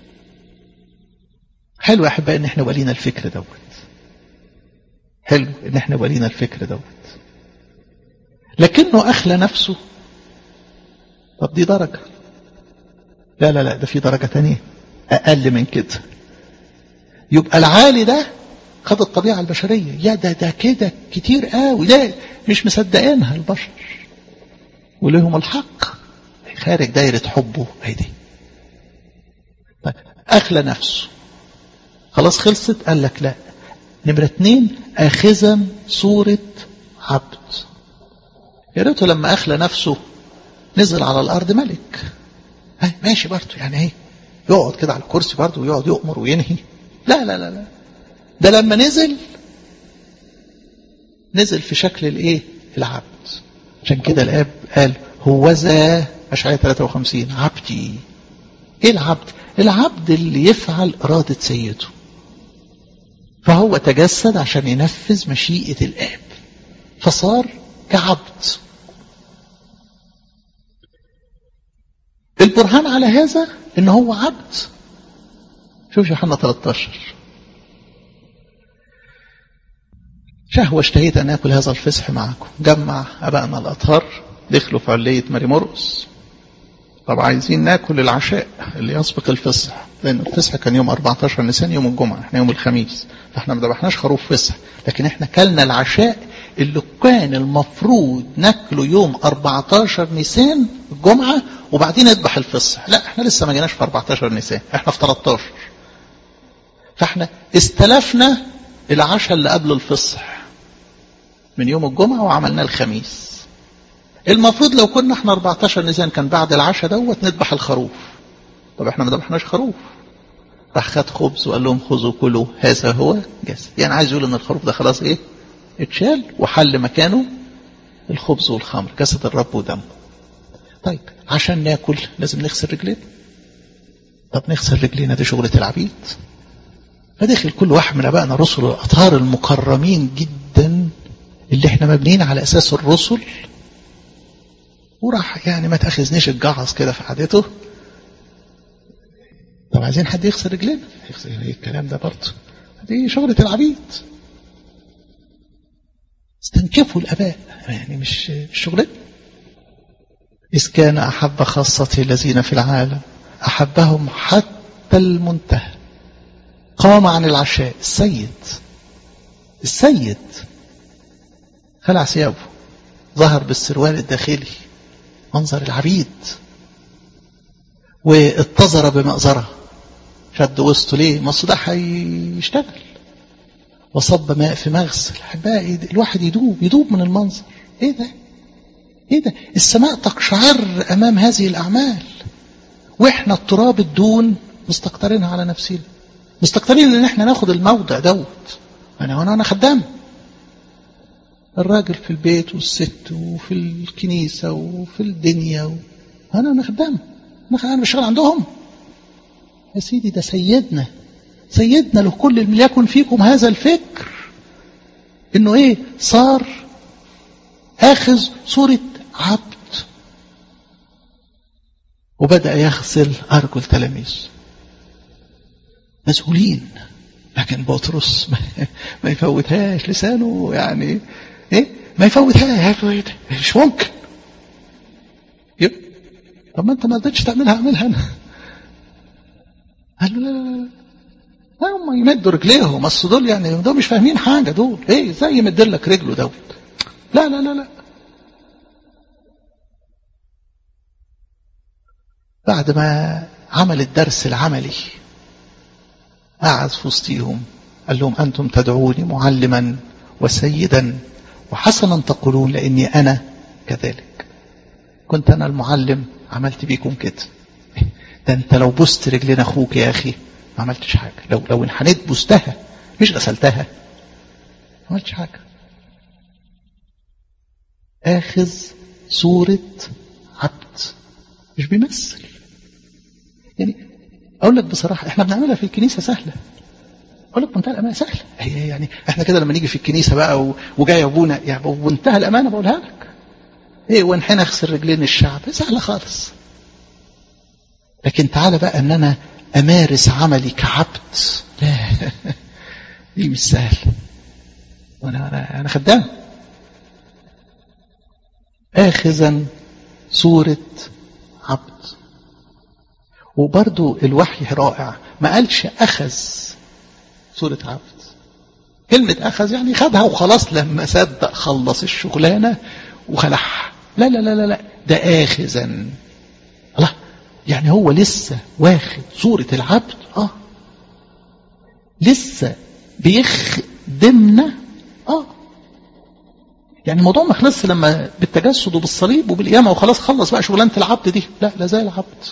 حلو يا أحبائي إن احنا ولينا الفكر دوت حلو إن احنا ولينا الفكر دوت لكنه أخلى نفسه طب دي درجة لا لا لا ده في درجة تانية أقل من كده يبقى العالي ده خد الطبيعة البشرية يا ده ده كده كتير قوي ده مش مصدقينها البشر ولهم الحق خارج دايرة حبه هي دي طيب أخلى نفسه خلاص خلصت قال لك لا نمرة اتنين آخذا صورة عبد يا ريته لما أخلى نفسه نزل على الأرض ملك هاي ماشي برضه يعني ايه يقعد كده على الكرسي برضه ويقعد يؤمر وينهي لا لا لا لا ده لما نزل نزل في شكل الايه العبد عشان كده الاب قال هوذا اشعياء 53 عبدي ايه العبد العبد اللي يفعل اراده سيده فهو تجسد عشان ينفذ مشيئه الاب فصار كعبد البرهان على هذا ان هو عبد شوف يوحنا 13 شهوة اشتهيت أن آكل هذا الفصح معكم جمع أبائنا الأطهار دخلوا في علية ماري مرقس طب عايزين ناكل العشاء اللي يسبق الفصح لأن الفصح كان يوم 14 نيسان يوم الجمعة احنا يوم الخميس فاحنا ما ذبحناش خروف فصح لكن احنا كلنا العشاء اللي كان المفروض ناكله يوم 14 نيسان الجمعة وبعدين نذبح الفصح لا احنا لسه ما جيناش في 14 نيسان احنا في 13 فاحنا استلفنا العشاء اللي قبل الفصح من يوم الجمعة وعملناه الخميس المفروض لو كنا احنا 14 نيسان كان بعد العشاء دوت نذبح الخروف طب احنا ما ذبحناش خروف راح خد خبز وقال لهم خذوا كلوا هذا هو جسد يعني عايز يقول ان الخروف ده خلاص ايه اتشال وحل مكانه الخبز والخمر جسد الرب ودمه طيب عشان ناكل لازم نغسل رجلينا طب نغسل رجلينا دي شغلة العبيد فدخل كل واحد من ابائنا الرسل الاطهار المكرمين جدا اللي احنا مبنيين على اساس الرسل وراح يعني ما تاخذنيش الجعص كده في عادته طب عايزين حد يغسل رجلنا يغسل ايه الكلام ده برضه دي شغلة العبيد استنكفوا الاباء يعني مش مش شغلتنا إذ كان أحب خاصته الذين في العالم أحبهم حتى المنتهى قام عن العشاء السيد السيد خلع ثيابه ظهر بالسروال الداخلي منظر العبيد واتزر بمأزرة شد وسطه ليه ما ده هيشتغل وصب ماء في مغسل احبائي الواحد يدوب يدوب من المنظر ايه ده ايه ده السماء تقشعر امام هذه الاعمال واحنا التراب الدون مستكترينها على نفسنا مستكترين ان احنا ناخد الموضع دوت انا انا انا خدام الراجل في البيت والست وفي الكنيسه وفي الدنيا و... انا انا خدام انا بشتغل عندهم يا سيدي ده سيدنا سيدنا لكل يكن فيكم هذا الفكر انه ايه صار اخذ صوره عبد وبدأ يغسل أرجل تلاميذ مسؤولين لكن بطرس ما يفوتهاش لسانه يعني ايه ما يفوتهاش مش ممكن يب. طب ما انت ما قدرتش تعملها اعملها انا قال له لا لا لا لا هم يمدوا رجليهم اصل دول يعني دول مش فاهمين حاجه دول ايه ازاي يمد لك رجله دوت لا لا لا لا بعد ما عمل الدرس العملي قعد في وسطيهم قال لهم أنتم تدعوني معلما وسيدا وحسنا تقولون لأني أنا كذلك كنت أنا المعلم عملت بيكم كده ده أنت لو بست رجلين أخوك يا أخي ما عملتش حاجة لو لو انحنيت بستها مش غسلتها ما عملتش حاجة آخذ صورة عبد مش بيمثل يعني اقول لك بصراحه احنا بنعملها في الكنيسه سهله اقول لك بمنتهى الامانه سهله هي يعني احنا كده لما نيجي في الكنيسه بقى وجاي ابونا يعني بمنتهى الامانه بقولها لك ايه وانحنى اغسل رجلين الشعب سهله خالص لكن تعالى بقى ان انا امارس عملي كعبد لا دي مش سهل وانا انا انا خدام اخذا صوره عبد وبرضو الوحي رائع ما قالش أخذ سورة عبد كلمة أخذ يعني خدها وخلاص لما صدق خلص الشغلانة وخلعها لا لا لا لا لا ده آخذا الله يعني هو لسه واخد صورة العبد اه لسه بيخدمنا اه يعني الموضوع ما خلصش لما بالتجسد وبالصليب وبالقيامة وخلاص خلص بقى شغلانة العبد دي لا لا زال عبد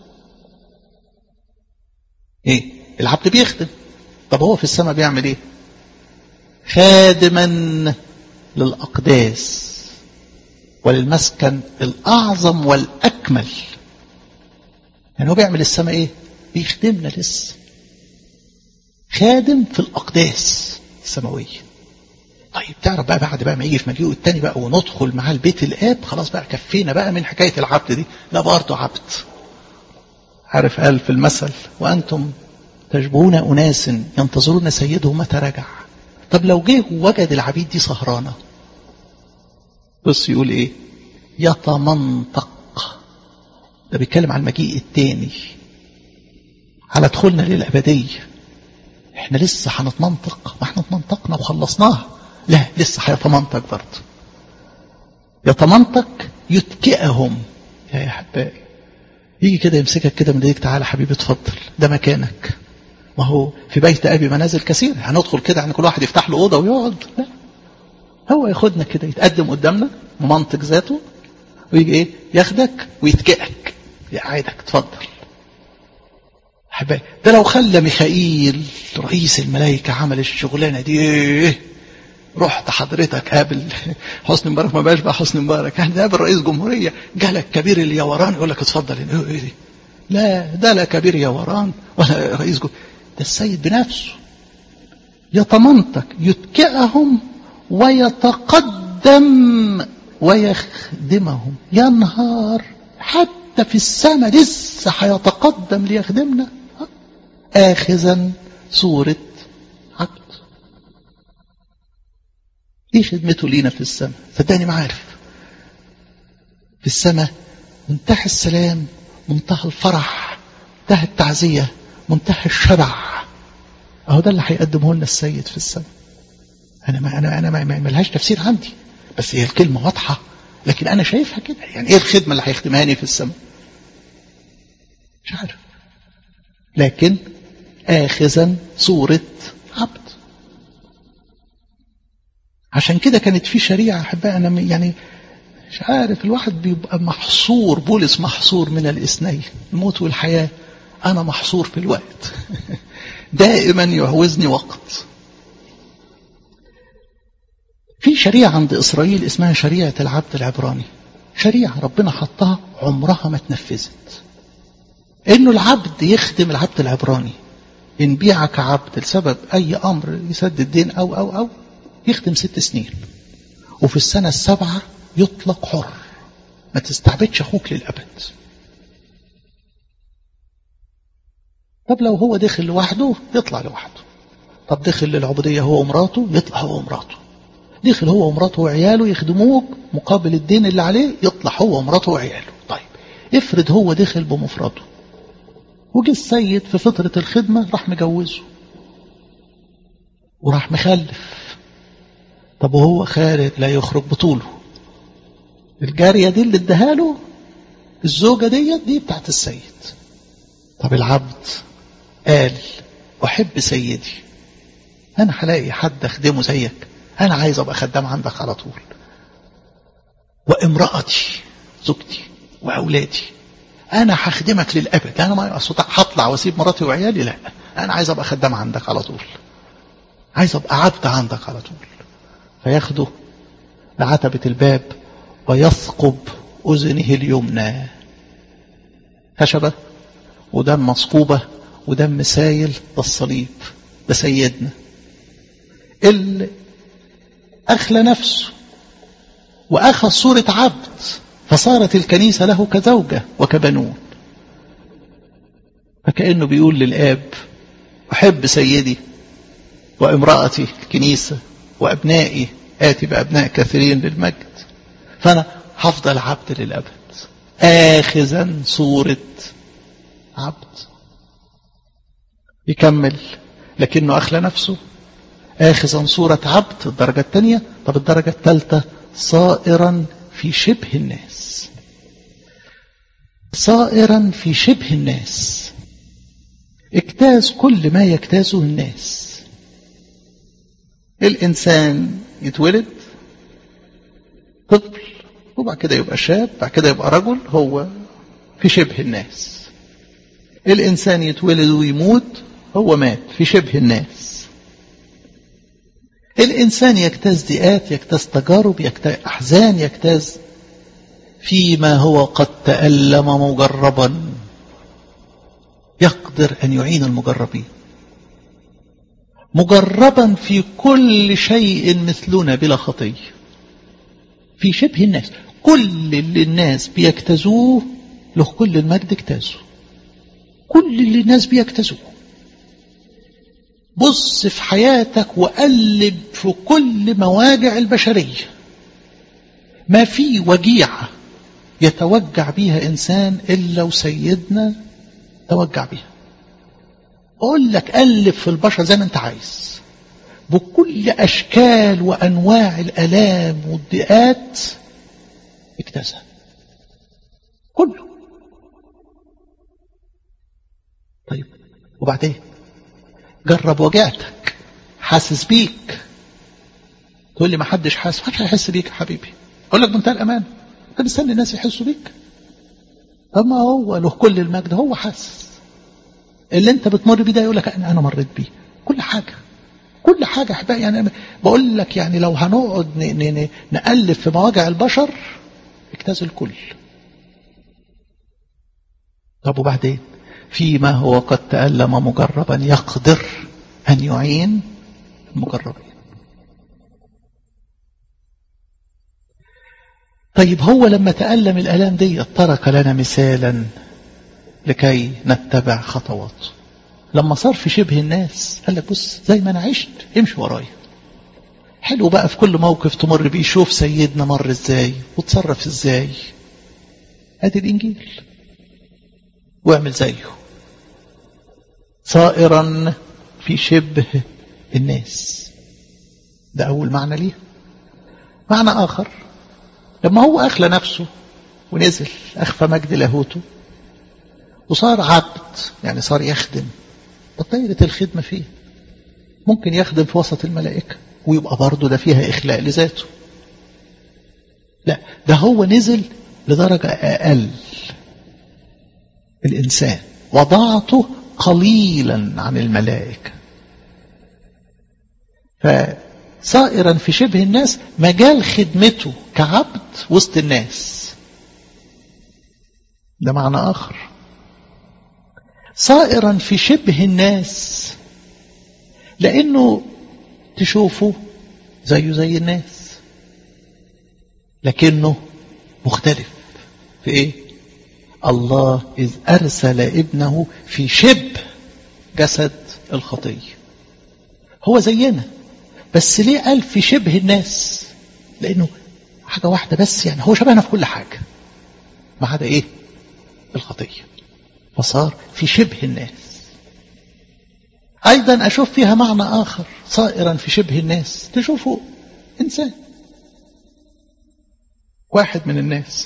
ايه العبد بيخدم طب هو في السماء بيعمل ايه خادما للأقداس وللمسكن الأعظم والأكمل يعني هو بيعمل السماء ايه بيخدمنا لسه خادم في الأقداس السماوية طيب تعرف بقى بعد بقى ما يجي في مجيئه التاني بقى وندخل معاه البيت الآب خلاص بقى كفينا بقى من حكاية العبد دي لا برضه عبد عارف قال في المثل وأنتم تشبهون أناس ينتظرون سيدهم متى رجع طب لو جه وجد العبيد دي سهرانة بص يقول ايه يتمنطق ده بيتكلم عن المجيء التاني على دخولنا للأبدية احنا لسه هنتمنطق ما احنا اتمنطقنا وخلصناها لا لسه هيتمنطق برضه يتمنطق يتكئهم يا احبائي يجي كده يمسكك كده من ايديك تعالى حبيبي اتفضل ده مكانك ما هو في بيت ابي منازل كثير هندخل كده يعني كل واحد يفتح له اوضه ويقعد لا هو ياخدنا كده يتقدم قدامنا بمنطق ذاته ويجي ايه ياخدك ويتكئك يقعدك اتفضل احبائي ده لو خلى ميخائيل رئيس الملائكه عمل الشغلانه دي ايه رحت حضرتك قابل حسني مبارك ما بقاش بقى حسني مبارك يعني قابل رئيس جمهوريه جالك كبير اليوران يقول لك اتفضل ايه ايه دي لا ده لا كبير يوران ولا رئيس جمهوريه ده السيد بنفسه يتمنطق يتكئهم ويتقدم ويخدمهم ينهار حتى في السماء لسه هيتقدم ليخدمنا آخذا صورة عبد ايه خدمته لينا في السماء صدقني ما عارف في السماء منتهى السلام منتهى الفرح منتهى التعزية منتهى الشبع اهو ده اللي هيقدمه لنا السيد في السماء انا ما انا انا ما ملهاش تفسير عندي بس هي الكلمه واضحه لكن انا شايفها كده يعني ايه الخدمه اللي هيخدمهاني في السماء مش عارف لكن اخذا صوره عبد عشان كده كانت في شريعه احبائي انا يعني مش عارف الواحد بيبقى محصور بولس محصور من الاثنين الموت والحياه انا محصور في الوقت دائما يهوزني وقت في شريعة عند إسرائيل اسمها شريعة العبد العبراني شريعة ربنا حطها عمرها ما اتنفذت إنه العبد يخدم العبد العبراني إن بيعك عبد لسبب أي أمر يسدد دين أو أو أو يخدم ست سنين وفي السنة السابعة يطلق حر ما تستعبدش أخوك للأبد طب لو هو دخل لوحده يطلع لوحده طب دخل للعبودية هو ومراته يطلع هو ومراته دخل هو ومراته وعياله يخدموك مقابل الدين اللي عليه يطلع هو ومراته وعياله طيب افرض هو دخل بمفرده وجه السيد في فترة الخدمة راح مجوزه وراح مخلف طب وهو خارج لا يخرج بطوله الجارية دي اللي اداها له الزوجة ديت دي بتاعت السيد طب العبد قال أحب سيدي أنا هلاقي حد أخدمه زيك أنا عايز أبقى خدام عندك على طول وامرأتي زوجتي وأولادي أنا هخدمك للأبد أنا ما هطلع وأسيب مراتي وعيالي لا أنا عايز أبقى خدام عندك على طول عايز أبقى عبد عندك على طول فياخده لعتبة الباب ويثقب أذنه اليمنى خشبة ودم مصقوبة ودم سايل ده الصليب ده سيدنا اللي أخلى نفسه وأخذ صورة عبد فصارت الكنيسة له كزوجة وكبنون فكأنه بيقول للآب أحب سيدي وامرأتي الكنيسة وأبنائي آتي بأبناء كثيرين للمجد فأنا هفضل عبد للأبد آخذا صورة عبد يكمل لكنه أخلى نفسه آخذا صورة عبد الدرجة الثانية طب الدرجة الثالثة صائرا في شبه الناس صائرا في شبه الناس اجتاز كل ما يجتازه الناس الإنسان يتولد طفل وبعد كده يبقى شاب بعد كده يبقى رجل هو في شبه الناس الإنسان يتولد ويموت هو مات في شبه الناس الإنسان يجتاز ضيقات يجتاز تجارب يجتاز أحزان يجتاز فيما هو قد تألم مجربا يقدر أن يعين المجربين مجربا في كل شيء مثلنا بلا خطية في شبه الناس كل اللي الناس بيجتازوه له كل المجد اجتازه كل اللي الناس بيجتازوه بص في حياتك وقلب في كل مواجع البشرية ما في وجيعة يتوجع بيها إنسان إلا وسيدنا توجع بيها أقول لك قلب في البشر زي ما أنت عايز بكل أشكال وأنواع الآلام والضيقات اجتازها كله طيب وبعدين جرب وجعتك حاسس بيك تقول لي ما حدش حاسس محدش هيحس بيك يا حبيبي اقول لك بمنتهى الامان انت مستني الناس يحسوا بيك طب ما هو له كل المجد هو حاسس اللي انت بتمر بيه ده يقول لك انا انا مريت بيه كل حاجه كل حاجه احبائي يعني بقول لك يعني لو هنقعد نقلب في مواجع البشر اجتاز الكل طب وبعدين فيما هو قد تألم مجربا يقدر أن يعين المجربين طيب هو لما تألم الألام دي ترك لنا مثالا لكي نتبع خطواته لما صار في شبه الناس قال لك بص زي ما أنا عشت امشي ورايا حلو بقى في كل موقف تمر بيه شوف سيدنا مر ازاي وتصرف ازاي ادي الانجيل واعمل زيه صائرا في شبه الناس ده أول معنى ليه معنى آخر لما هو أخلى نفسه ونزل أخفى مجد لاهوته وصار عبد يعني صار يخدم طب دايرة الخدمة فيه ممكن يخدم في وسط الملائكة ويبقى برضه ده فيها إخلاء لذاته لا ده هو نزل لدرجة أقل الإنسان وضعته قليلا عن الملائكة فصائرا في شبه الناس مجال خدمته كعبد وسط الناس ده معنى آخر صائرا في شبه الناس لأنه تشوفه زيه زي الناس لكنه مختلف في ايه الله إذ أرسل ابنه في شبه جسد الخطية هو زينا بس ليه قال في شبه الناس لأنه حاجة واحدة بس يعني هو شبهنا في كل حاجة ما عدا إيه الخطية فصار في شبه الناس أيضا أشوف فيها معنى آخر صائرا في شبه الناس تشوفوا إنسان واحد من الناس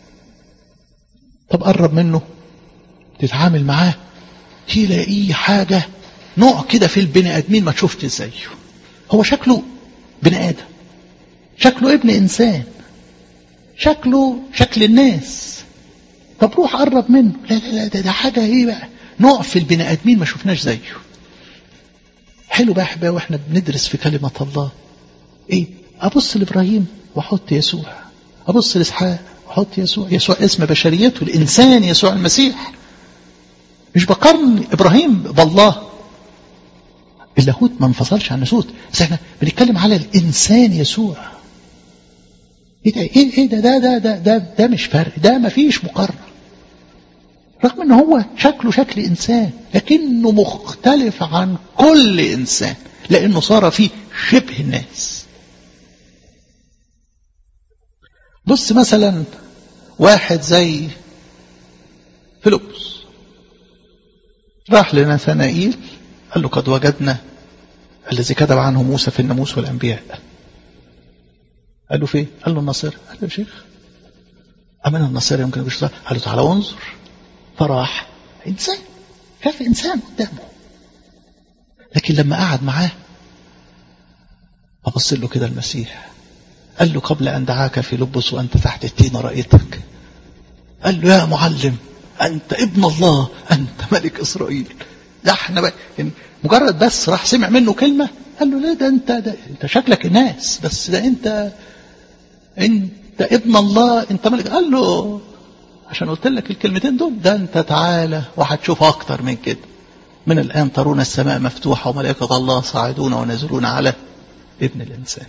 طب قرب منه تتعامل معاه تلاقيه حاجة نوع كده في البني آدمين ما شفت زيه هو شكله بني آدم شكله ابن إنسان شكله شكل الناس طب روح قرب منه لا لا لا ده, ده حاجة ايه بقى نوع في البني آدمين ما شفناش زيه حلو بقى احبائي واحنا بندرس في كلمة الله ايه ابص لابراهيم واحط يسوع ابص لاسحاق واحط يسوع يسوع اسم بشريته الانسان يسوع المسيح مش بقارن ابراهيم بالله اللاهوت ما انفصلش عن الناسوت بس احنا بنتكلم على الانسان يسوع ايه ده ايه ايه ده ده ده ده ده, ده مش فرق ده ما فيش مقارنه رغم ان هو شكله شكل انسان لكنه مختلف عن كل انسان لانه صار فيه شبه الناس بص مثلا واحد زي فيلبس راح لناثنائيل قال له قد وجدنا الذي كتب عنه موسى في الناموس والانبياء قال له فين قال له الناصر قال له يا شيخ أمانة الناصر يمكن يقول قال له تعالى انظر فراح إنسان شاف إنسان قدامه لكن لما قعد معاه أبص له كده المسيح قال له قبل أن دعاك في لبس وأنت تحت التين رأيتك قال له يا معلم أنت ابن الله أنت ملك إسرائيل ده احنا بقى يعني مجرد بس راح سمع منه كلمة قال له لا ده انت ده انت شكلك ناس بس ده انت انت ابن الله انت ملك قال له عشان قلت لك الكلمتين دول ده انت تعالى وهتشوف اكتر من كده من الان ترون السماء مفتوحه وملائكه الله صاعدون ونازلون على ابن الانسان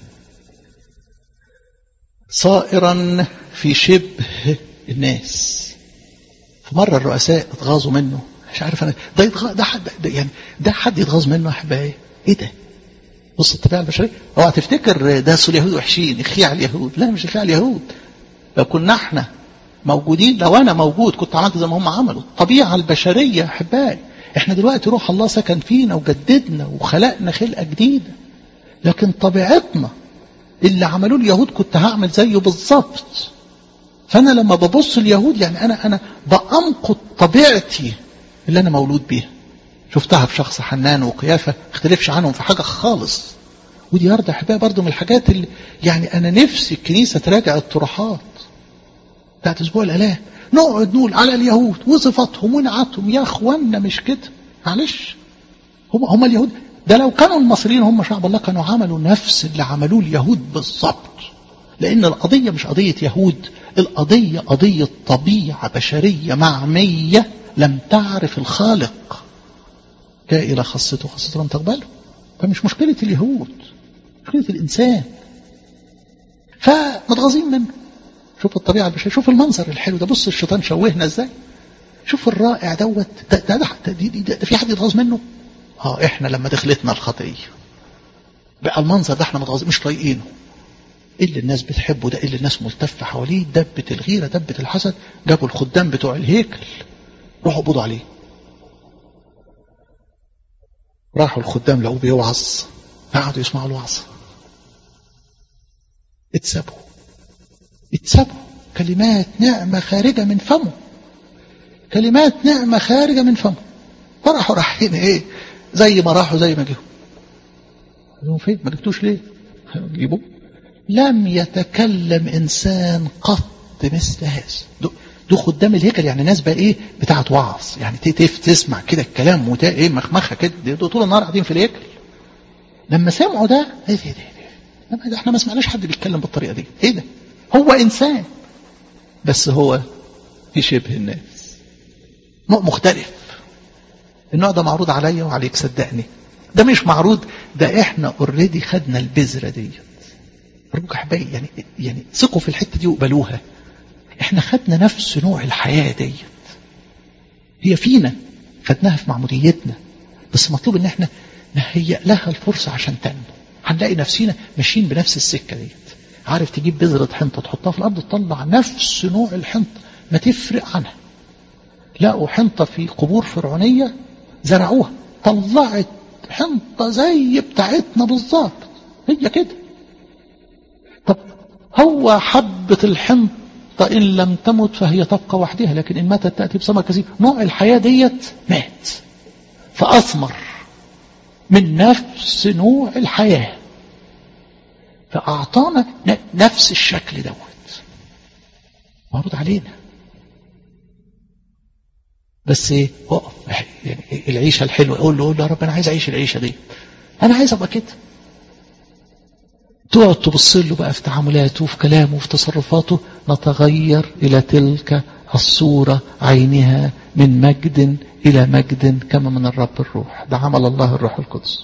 صائرا في شبه الناس فمره الرؤساء اتغاظوا منه مش عارف انا ده يتغ... ده حد ده يعني ده حد يتغاظ منه يا احبائي ايه ده بص الطبيعه البشريه اوعى تفتكر ده اصل اليهود وحشين اخيع اليهود لا مش اخيع اليهود لو كنا احنا موجودين لو انا موجود كنت عملت زي ما هم عملوا الطبيعه البشريه يا احبائي احنا دلوقتي روح الله سكن فينا وجددنا وخلقنا خلقه جديده لكن طبيعتنا اللي عملوه اليهود كنت هعمل زيه بالظبط فانا لما ببص اليهود يعني انا انا بأنقض طبيعتي اللي انا مولود بيها شفتها في شخص حنان وقيافه اختلفش عنهم في حاجه خالص ودي يرضى احبائي برضه من الحاجات اللي يعني انا نفسي الكنيسه تراجع الطروحات بتاعت اسبوع الاله نقعد نقول على اليهود وصفاتهم ونعتهم يا اخوانا مش كده معلش هم هم اليهود ده لو كانوا المصريين هم شعب الله كانوا عملوا نفس اللي عملوه اليهود بالظبط لان القضيه مش قضيه يهود القضيه قضيه طبيعه بشريه معميه لم تعرف الخالق جاء الى خاصته خاصته لم تقبله فمش مشكله اليهود مشكله الانسان فمتغاظين منه شوف الطبيعه البشريه شوف المنظر الحلو ده بص الشيطان شوهنا ازاي شوف الرائع دوت ده, ده, ده, ده, ده, ده, ده في حد يتغاظ منه اه احنا لما دخلتنا الخطيه بقى المنظر ده احنا متغاظين مش طايقينه ايه اللي الناس بتحبه ده ايه اللي الناس ملتفه حواليه دبه الغيره دبه الحسد جابوا الخدام بتوع الهيكل روحوا قبضوا عليه راحوا الخدام لقوه بيوعظ قعدوا يسمعوا الوعظ اتسابوا اتسابوا كلمات نعمة خارجة من فمه كلمات نعمة خارجة من فمه فراحوا رايحين ايه زي ما راحوا زي ما جيهم قالوا فين ما جبتوش ليه جيبوا لم يتكلم انسان قط مثل هذا دول خدام الهيكل يعني ناس بقى ايه بتاعت وعظ يعني تسمع كده الكلام وتا ايه مخمخه كده دول طول النهار قاعدين في الهيكل لما سمعوا ده ايه ده, ده, ده احنا ما سمعناش حد بيتكلم بالطريقه دي ايه ده هو انسان بس هو في شبه الناس نوع مختلف النوع ده معروض عليا وعليك صدقني ده مش معروض ده احنا اوريدي خدنا البذره ديت ارجوك احبائي يعني يعني ثقوا في الحته دي وقبلوها احنا خدنا نفس نوع الحياه ديت هي فينا خدناها في معموديتنا بس مطلوب ان احنا نهيئ لها الفرصه عشان تنمو هنلاقي نفسينا ماشيين بنفس السكه ديت عارف تجيب بذرة حنطة تحطها في الأرض تطلع نفس نوع الحنطة ما تفرق عنها لقوا حنطة في قبور فرعونية زرعوها طلعت حنطة زي بتاعتنا بالظبط هي كده طب هو حبة الحنطة إن لم تمت فهي تبقى وحدها لكن إن ماتت تأتي بثمر كثير نوع الحياة ديت مات فأثمر من نفس نوع الحياه فأعطانا نفس الشكل دوت معروض علينا بس ايه اقف يعني العيشة الحلوة اقول له اقول له يا رب انا عايز اعيش العيشة دي انا عايز ابقى كده تقعد تبص له بقى في تعاملاته وفي كلامه وفي تصرفاته نتغير الى تلك الصورة عينها من مجد الى مجد كما من الرب الروح ده عمل الله الروح القدس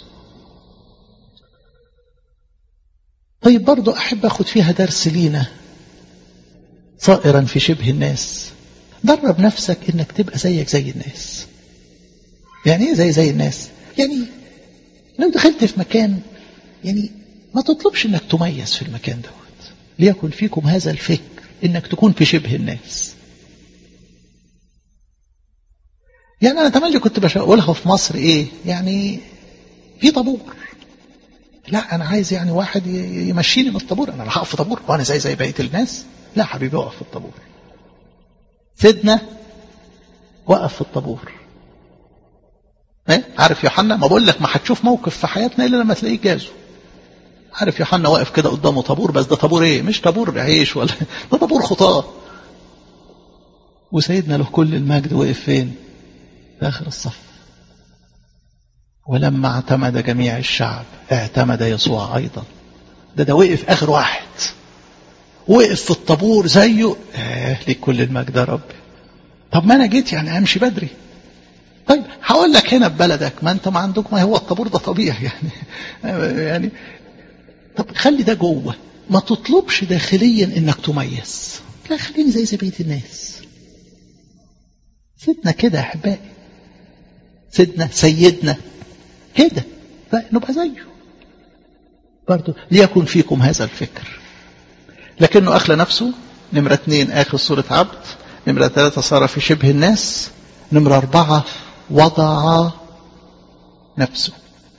طيب برضو أحب أخذ فيها درس لينا صائرا في شبه الناس درب نفسك إنك تبقى زيك زي الناس يعني إيه زي زي الناس يعني لو دخلت في مكان يعني ما تطلبش إنك تميز في المكان دوت ليكن فيكم هذا الفكر إنك تكون في شبه الناس يعني أنا تملي كنت بقولها في مصر إيه يعني في طابور لا انا عايز يعني واحد يمشيني من الطابور انا هقف في طابور وانا زي زي بقيه الناس لا حبيبي اقف في الطابور سيدنا وقف في الطابور ايه عارف يوحنا ما بقول لك ما هتشوف موقف في حياتنا الا لما تلاقيه جازه عارف يوحنا واقف كده قدامه طابور بس ده طابور ايه مش طابور عيش ولا ده طابور خطاه وسيدنا له كل المجد وقف فين في اخر الصف ولما اعتمد جميع الشعب اعتمد يسوع ايضا ده ده وقف اخر واحد وقف في الطابور زيه آه ليك كل المجد يا رب طب ما انا جيت يعني امشي بدري طيب هقول لك هنا في بلدك ما انت ما عندك ما هو الطابور ده طبيعي يعني يعني طب خلي ده جوه ما تطلبش داخليا انك تميز لا خليني زي زي بقيه الناس سيدنا كده يا احبائي سيدنا سيدنا كده فنبقى زيه برضه ليكن فيكم هذا الفكر لكنه أخلى نفسه نمرة اثنين آخر صورة عبد نمرة ثلاثة صار في شبه الناس نمرة أربعة وضع نفسه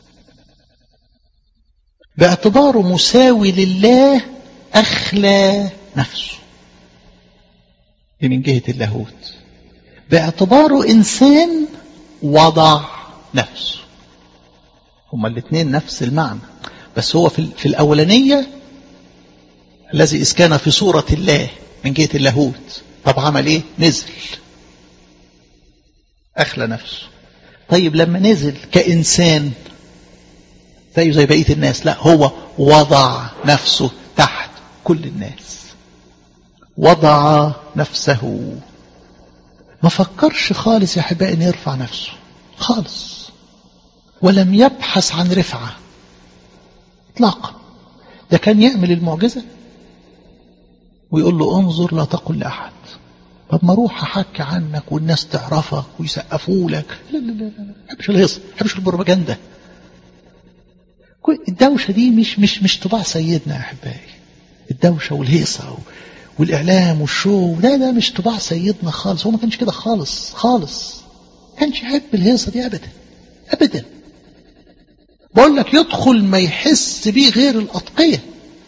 باعتباره مساوي لله أخلى نفسه دي من جهة اللاهوت باعتباره إنسان وضع نفسه هما الاثنين نفس المعنى بس هو في, في الأولانية الذي إذ كان في صورة الله من جهة اللاهوت طب عمل إيه نزل أخلى نفسه طيب لما نزل كإنسان زيه زي بقية الناس لا هو وضع نفسه تحت كل الناس وضع نفسه ما فكرش خالص يا أحبائي أن يرفع نفسه خالص ولم يبحث عن رفعة اطلاقا ده كان يعمل المعجزة ويقول له انظر لا تقل لأحد طب ما اروح احكي عنك والناس تعرفك ويسقفوا لك لا لا لا لا حبش الهيص حبش البروباجندا الدوشة دي مش مش مش طباع سيدنا يا احبائي الدوشة والهيصة والاعلام والشو ده ده مش طباع سيدنا خالص هو ما كانش كده خالص خالص ما كانش يحب الهيصة دي ابدا ابدا بقول لك يدخل ما يحس بيه غير الأتقية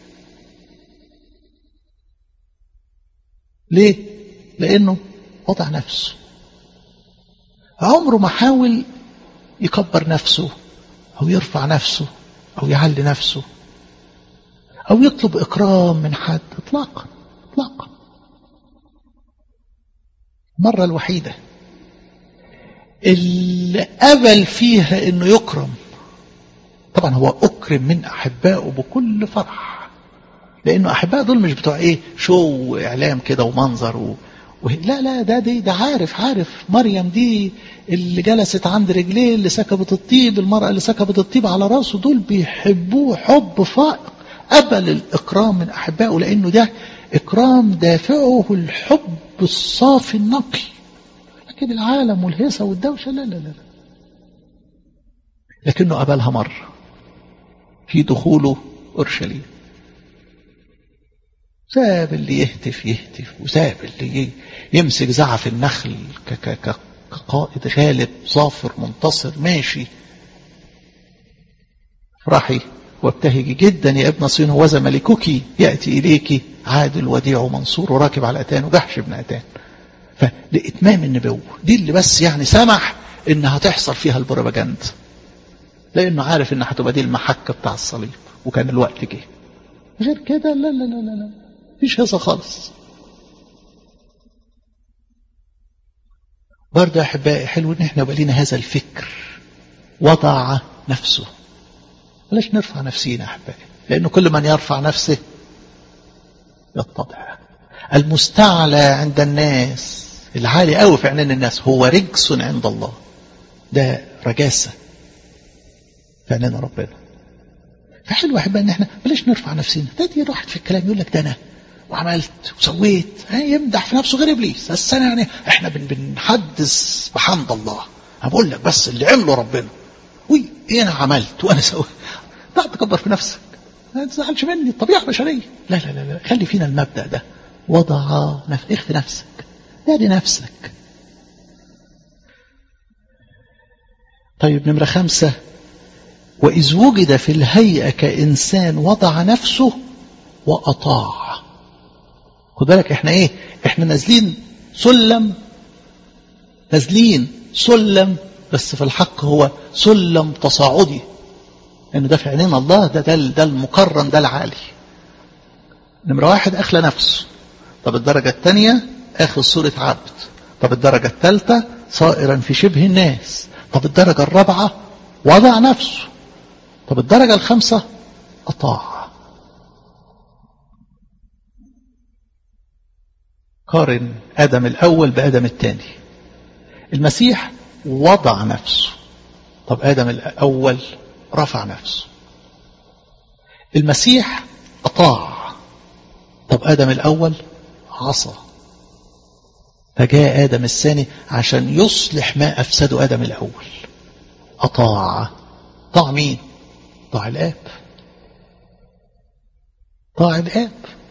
ليه؟ لأنه وضع نفسه عمره ما حاول يكبر نفسه أو يرفع نفسه أو يعلي نفسه أو يطلب إكرام من حد إطلاقا إطلاقا المرة الوحيدة اللي قبل فيها إنه يكرم طبعا هو أكرم من أحبائه بكل فرح لأنه أحباء دول مش بتوع إيه شو وإعلام كده ومنظر و... و... لا لا ده دي ده عارف عارف مريم دي اللي جلست عند رجليه اللي سكبت الطيب المرأة اللي سكبت الطيب على راسه دول بيحبوه حب فائق قبل الإكرام من أحبائه لأنه ده إكرام دافعه الحب الصافي النقي لكن العالم والهيصة والدوشة لا لا لا لكنه قبلها مرة في دخوله أورشليم ساب اللي يهتف يهتف وساب اللي يمسك زعف النخل كقائد غالب ظافر منتصر ماشي افرحي وابتهجي جدا يا ابن صين وذا ملكك يأتي إليك عادل وديع منصور وراكب على أتان وجحش ابن أتان فلإتمام النبوة دي اللي بس يعني سمح إنها تحصل فيها البروباجندا لأنه عارف إن هتبقى دي المحكة بتاع الصليب وكان الوقت جه غير كده لا لا لا لا لا مفيش هذا خالص برضه يا أحبائي حلو إن إحنا يبقى لنا هذا الفكر وضع نفسه بلاش نرفع نفسينا يا أحبائي لأنه كل من يرفع نفسه يتضع المستعلى عند الناس العالي قوي في عينين الناس هو رجس عند الله ده رجاسة في عينين ربنا فحلو أحبا ان احنا بلاش نرفع نفسنا ده دي راحت في الكلام يقول لك ده انا وعملت وسويت يمدح في نفسه غير ابليس بس انا يعني احنا بن بنحدث بحمد الله انا بقول لك بس اللي عمله ربنا وي ايه انا عملت وانا سويت لا تكبر في نفسك ما تزعلش مني الطبيعه بشريه لا لا لا, لا. خلي فينا المبدا ده وضع نفس اخفي نفسك نادي نفسك طيب نمرة خمسة وإذ وجد في الهيئة كإنسان وضع نفسه وأطاع خد بالك احنا ايه احنا نازلين سلم نازلين سلم بس في الحق هو سلم تصاعدي انه ده في عينين الله ده ده, ده المكرم ده العالي نمرة واحد أخلى نفسه طب الدرجة الثانية آخذ صورة عبد طب الدرجة الثالثة صائرا في شبه الناس طب الدرجة الرابعة وضع نفسه طب الدرجة الخامسة أطاع قارن آدم الأول بآدم الثاني المسيح وضع نفسه طب آدم الأول رفع نفسه المسيح أطاع طب آدم الأول عصى فجاء آدم الثاني عشان يصلح ما أفسده آدم الأول أطاع طاع مين طاع الآب طاع الآب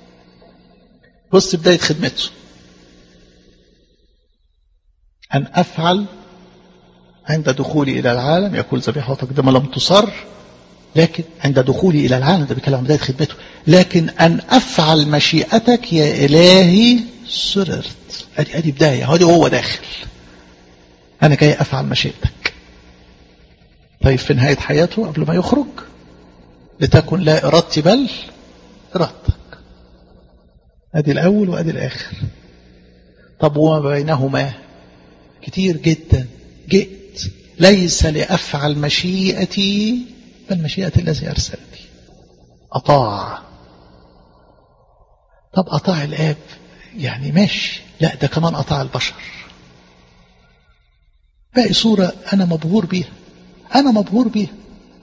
بص بداية خدمته أن أفعل عند دخولي إلى العالم يقول ذبيحة وتقدمة لم تصر لكن عند دخولي إلى العالم ده بيتكلم عن بداية خدمته لكن أن أفعل مشيئتك يا إلهي سررت أدي أدي بداية هدي وهو داخل أنا جاي أفعل مشيئتك طيب في نهاية حياته قبل ما يخرج لتكن لا إرادتي بل إرادتك أدي الأول وأدي الآخر طب وما بينهما كتير جدا جئت ليس لأفعل مشيئتي بل مشيئة الذي أرسلني أطاع طب أطاع الآب يعني ماشي لا ده كمان أطاع البشر باقي صورة أنا مبهور بيها أنا مبهور بيها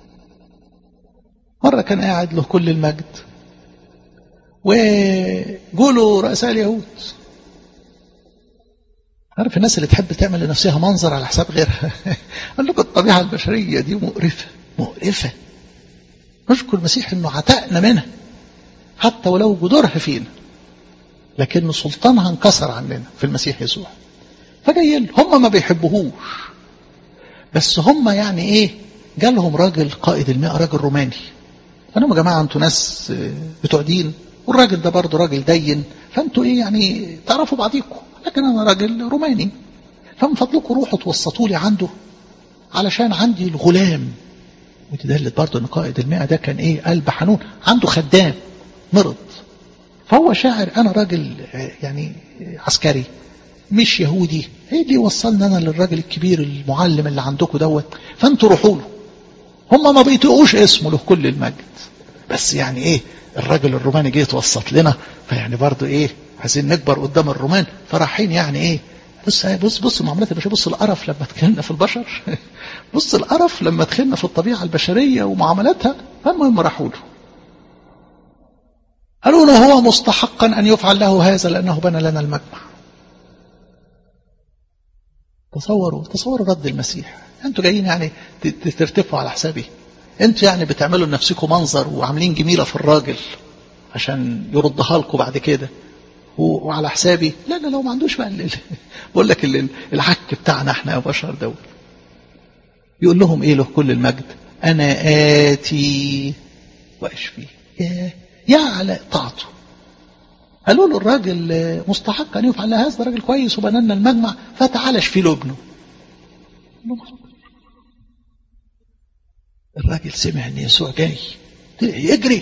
مرة كان قاعد له كل المجد وجوله رؤساء اليهود عارف الناس اللي تحب تعمل لنفسها منظر على حساب غيرها قال لكم الطبيعة البشرية دي مقرفة مقرفة نشكر المسيح انه عتقنا منها حتى ولو جذورها فينا لكن سلطانها انكسر عننا في المسيح يسوع فجاي هم ما بيحبوهوش بس هم يعني ايه جالهم راجل قائد المئة راجل روماني قالوا يا جماعة انتوا ناس بتوع دين والراجل ده برضه راجل دين فانتوا ايه يعني تعرفوا بعضيكم لكن انا راجل روماني فمن فضلكم روحوا توسطوا لي عنده علشان عندي الغلام ودي دلت برضه ان قائد المئة ده كان ايه قلب حنون عنده خدام مرض فهو شاعر انا راجل يعني عسكري مش يهودي ايه اللي وصلنا انا للراجل الكبير المعلم اللي عندكم دوت فانتوا روحوا له هم ما بيطيقوش اسمه له كل المجد بس يعني ايه الراجل الروماني جه يتوسط لنا فيعني برضه ايه عايزين نكبر قدام الرومان فرايحين يعني ايه بص بص بص معاملات البشر بص القرف لما دخلنا في البشر بص القرف لما دخلنا في الطبيعه البشريه ومعاملاتها فالمهم راحوا له قالوا له هو مستحقا ان يفعل له هذا لانه بنى لنا المجمع تصوروا تصوروا رد المسيح انتوا جايين يعني ترتفعوا على حسابي انتوا يعني بتعملوا لنفسكم منظر وعاملين جميله في الراجل عشان يردها لكم بعد كده وعلى حسابي لا لا لو ما عندوش بقى بقول لك العك بتاعنا احنا يا بشر دول يقول لهم ايه له كل المجد انا اتي واشفي يا يا على طاعته قالوا له الراجل مستحق ان يفعل هذا ده راجل كويس وبنى لنا المجمع فتعالى اشفي له ابنه الراجل سمع ان يسوع جاي يجري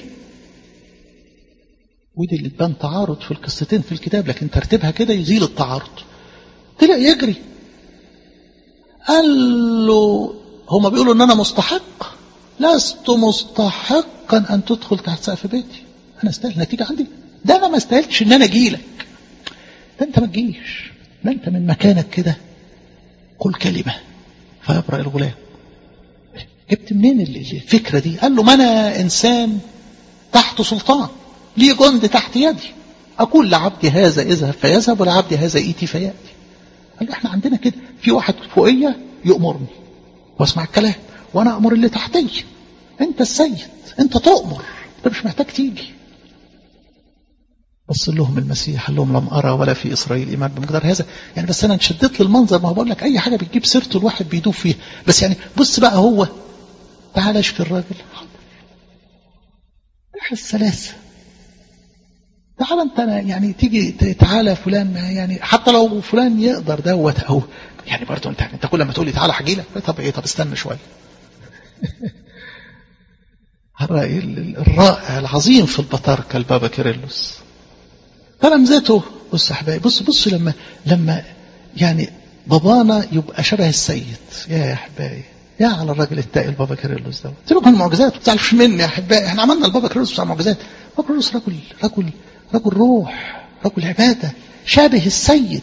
ودي اللي تبان تعارض في القصتين في الكتاب لكن ترتيبها كده يزيل التعارض طلع يجري قال له هما بيقولوا ان انا مستحق لست مستحقا ان تدخل تحت سقف بيتي انا استاهل نتيجه عندي ده انا ما استاهلتش ان انا اجي لك ده انت ما تجيش ده انت من مكانك كده قل كلمه فيبرأ الغلام جبت منين الفكره دي قال له ما انا انسان تحت سلطان لي جند تحت يدي أقول لعبدي هذا اذهب فيذهب ولعبدي هذا إيتي فيأتي قال احنا عندنا كده في واحد فوقية يأمرني واسمع الكلام وانا أمر اللي تحتي انت السيد انت تؤمر انت مش محتاج تيجي بص لهم المسيح قال لهم لم أرى ولا في إسرائيل إيمان بمقدار هذا يعني بس أنا انشدت للمنظر ما هو بقول لك أي حاجة بتجيب سيرته الواحد بيدوب فيها بس يعني بص بقى هو تعال اشفي الراجل حاضر السلاسة تعال انت يعني تيجي تعالى فلان يعني حتى لو فلان يقدر دوت او يعني برضه انت انت كل ما تقول لي تعالى هجي لك طب ايه طب استنى شويه الرائع العظيم في البطاركة البابا كيرلس تلامذته بص يا حبايبي بص بص لما لما يعني بابانا يبقى شبه السيد يا يا حبايبي يا على الراجل التائي البابا كيرلس ده سيبك من المعجزات ما تزعلش مني يا احبائي احنا عملنا البابا كيرلس بتاع المعجزات بابا كيرلس رجل رجل رجل روح رجل عباده شابه السيد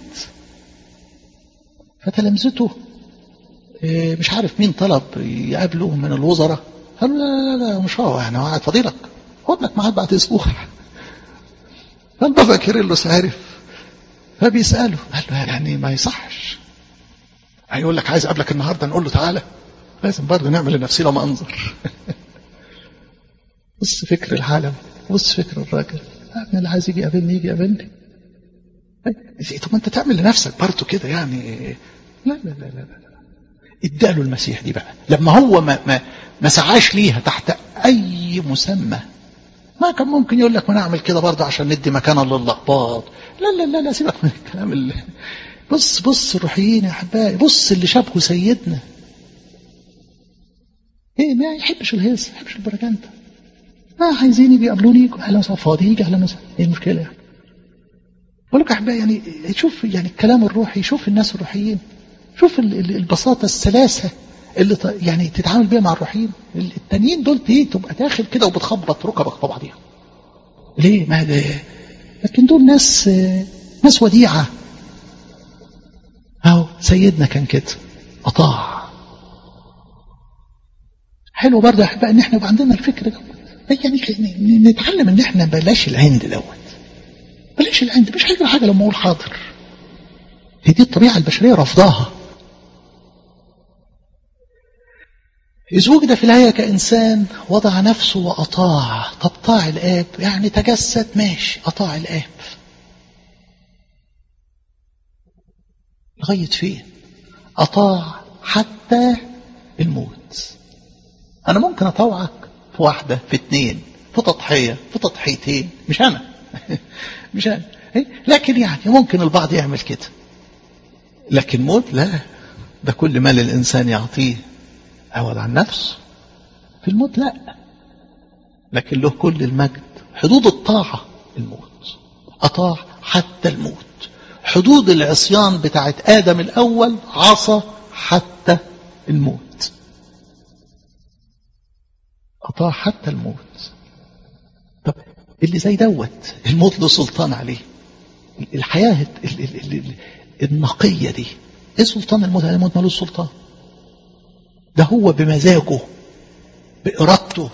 فتلامذته مش عارف مين طلب يقابله من الوزراء قالوا لا لا لا مش هو يعني هو قاعد فضيلك خد لك ميعاد بعد اسبوع فالبابا كيرلس عارف فبيساله قال له يعني ما يصحش هيقول لك عايز اقابلك النهارده نقول له تعالى لازم برضه نعمل لنفسنا منظر بص فكر العالم بص فكر الراجل ابني اللي عايز يجي يقابلني يجي يقابلني طب ما انت تعمل لنفسك برضه كده يعني لا لا لا لا, لا. اداله المسيح دي بقى لما هو ما ما ما سعاش ليها تحت اي مسمى ما كان ممكن يقول لك ما نعمل كده برضه عشان ندي مكانه للأقباط لا لا لا لا سيبك من الكلام اللي بص بص الروحيين يا احبائي بص اللي شبهه سيدنا ايه ما يحبش الهيص ما يحبش البركانتا ما عايزين يجي يقابلوني يجوا اهلا وسهلا فاضي يجي اهلا وسهلا ايه المشكله يعني بقول لك يا احبائي يعني شوف يعني الكلام الروحي شوف الناس الروحيين شوف البساطه السلاسه اللي يعني تتعامل بيها مع الروحيين التانيين دول ايه تبقى داخل كده وبتخبط ركبك في بعضيها ليه ما ده لكن دول ناس ناس وديعه اهو سيدنا كان كده اطاع حلو برضه يا احبائي ان احنا يبقى عندنا الفكر ده يعني نتعلم ان احنا بلاش العند دوت بلاش العند مش هيجرى حاجه لما اقول حاضر هي دي الطبيعه البشريه رفضاها إذ وجد في الآية كإنسان وضع نفسه وأطاع طب طاع الآب يعني تجسد ماشي أطاع الآب لغاية فين أطاع حتى الموت أنا ممكن أطوعك في واحدة في اتنين في تضحية في تضحيتين مش أنا مش أنا لكن يعني ممكن البعض يعمل كده لكن موت لا ده كل مال الإنسان يعطيه عوض عن نفسه في الموت لا لكن له كل المجد حدود الطاعة الموت أطاع حتى الموت حدود العصيان بتاعت آدم الأول عصى حتى الموت أطاع حتى الموت طب اللي زي دوت الموت له سلطان عليه الحياة النقية دي ايه سلطان الموت الموت ملوش سلطان ده هو بمزاجه بإرادته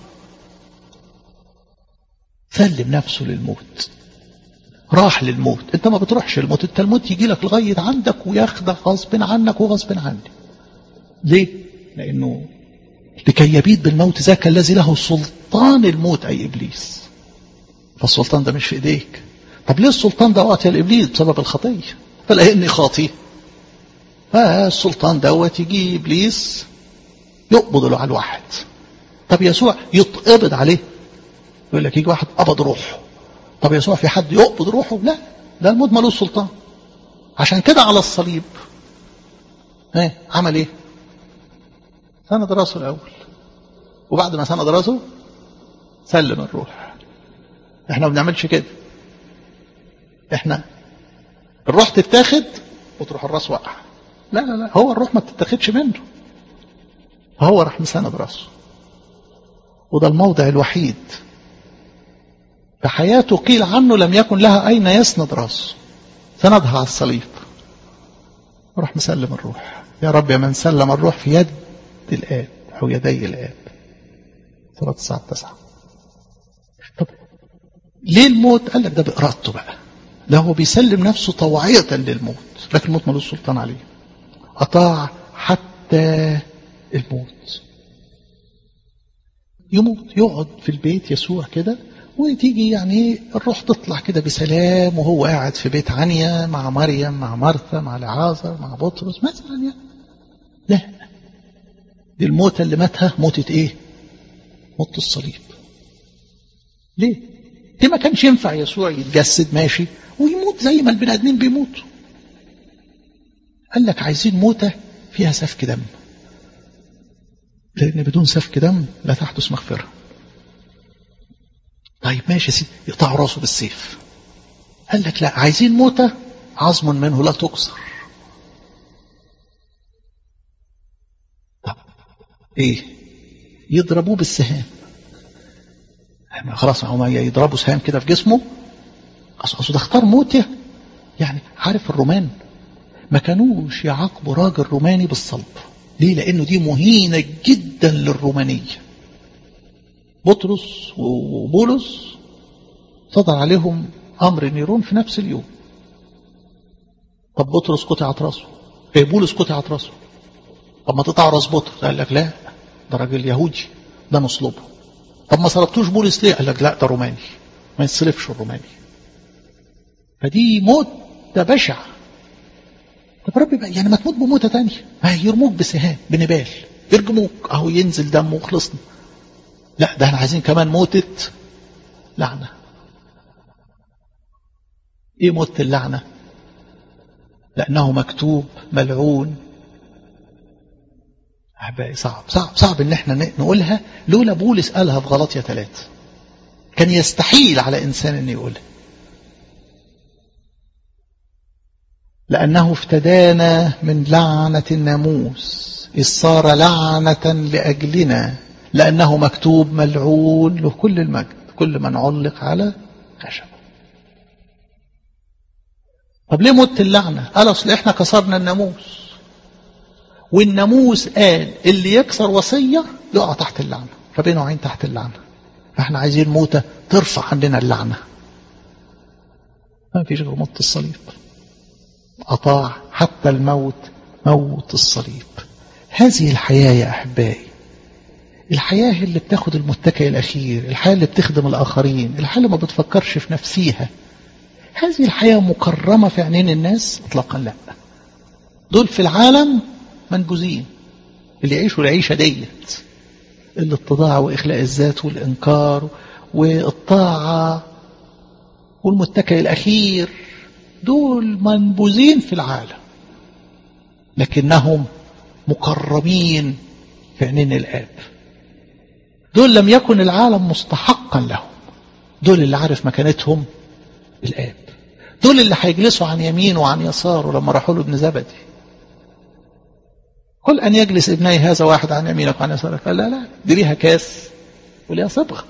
سلم نفسه للموت راح للموت انت ما بتروحش الموت انت الموت يجي لك لغاية عندك وياخدك غصب عنك وغصب عني ليه لانه لكي يبيد بالموت ذاك الذي له سلطان الموت اي ابليس فالسلطان ده مش في ايديك طب ليه السلطان ده اعطي لابليس بسبب الخطيه فلاني خاطي فالسلطان دوت يجي ابليس يقبض له على الواحد طب يسوع يتقبض عليه يقول لك يجي واحد قبض روحه طب يسوع في حد يقبض روحه لا ده الموت ملوش سلطان عشان كده على الصليب ايه عمل ايه سند راسه الاول وبعد ما سند راسه سلم الروح احنا ما بنعملش كده احنا الروح تتاخد وتروح الراس وقع لا لا لا هو الروح ما تتاخدش منه فهو راح مسند راسه وده الموضع الوحيد في حياته قيل عنه لم يكن لها أين يسند راسه سندها على الصليب وراح مسلم الروح يا رب يا من سلم الروح في يد الآب أو يدي الآب صلاة الساعة التاسعة طب ليه الموت قال لك ده بإرادته بقى ده هو بيسلم نفسه طوعية للموت لكن الموت ملوش سلطان عليه أطاع حتى الموت يموت يقعد في البيت يسوع كده وتيجي يعني الروح تطلع كده بسلام وهو قاعد في بيت عنيا مع مريم مع مرثا مع لعازر مع بطرس مثلا يعني لا دي الموتة اللي ماتها موتة ايه موت الصليب ليه دي ما كانش ينفع يسوع يتجسد ماشي ويموت زي ما البني ادمين بيموتوا قال لك عايزين موتة فيها سفك دم لأن بدون سفك دم لا تحدث مغفرة طيب ماشي سيدي يقطعوا راسه بالسيف قال لك لا عايزين موتة عظم منه لا تكسر طب ايه يضربوه بالسهام خلاص هم يضربوا سهام كده في جسمه اصل ده اختار موته يعني عارف الرومان ما كانوش يعاقبوا راجل روماني بالصلب ليه لانه دي مهينه جدا للرومانيه بطرس وبولس صدر عليهم امر نيرون في نفس اليوم طب بطرس قطعت راسه ايه بولس قطعت راسه طب ما تقطع راس بطرس قال لك لا ده راجل يهودي ده نصلبه طب ما صلبتوش بولس ليه قال لك لا ده روماني ما يتصلبش الروماني فدي موت ده بشع طب ربي بقى يعني ما تموت بموتة تانية ما يرموك بسهام بنبال يرجموك اهو ينزل دم وخلصنا لا ده احنا عايزين كمان موتة لعنة ايه موتة اللعنة لأنه مكتوب ملعون أحبائي صعب صعب صعب إن احنا نقولها لولا بولس قالها في غلطية ثلاثة كان يستحيل على إنسان إنه يقولها لأنه افتدانا من لعنة الناموس إذ صار لعنة لأجلنا لأنه مكتوب ملعون له كل المجد كل من علق على خشبه طب ليه مت اللعنة قال أصل إحنا كسرنا الناموس والناموس قال اللي يكسر وصية يقع تحت اللعنة فبينه عين تحت اللعنة فإحنا عايزين موتة ترفع عندنا اللعنة ما فيش غير موت الصليب أطاع حتى الموت موت الصليب هذه الحياة يا أحبائي الحياة اللي بتاخد المتكئ الأخير الحياة اللي بتخدم الآخرين الحياة اللي ما بتفكرش في نفسيها هذه الحياة مكرمة في عينين الناس اطلاقا لا دول في العالم منبوذين اللي يعيشوا العيشة ديت الاتضاع وإخلاء الذات والإنكار والطاعة والمتكئ الأخير دول منبوذين في العالم لكنهم مكرمين في عينين الآب دول لم يكن العالم مستحقا لهم دول اللي عارف مكانتهم الآب دول اللي هيجلسوا عن يمينه وعن يساره لما راحوا له ابن زبدي قل أن يجلس ابني هذا واحد عن يمينك وعن يسارك قال لا لا دي ليها كاس وليها صبغة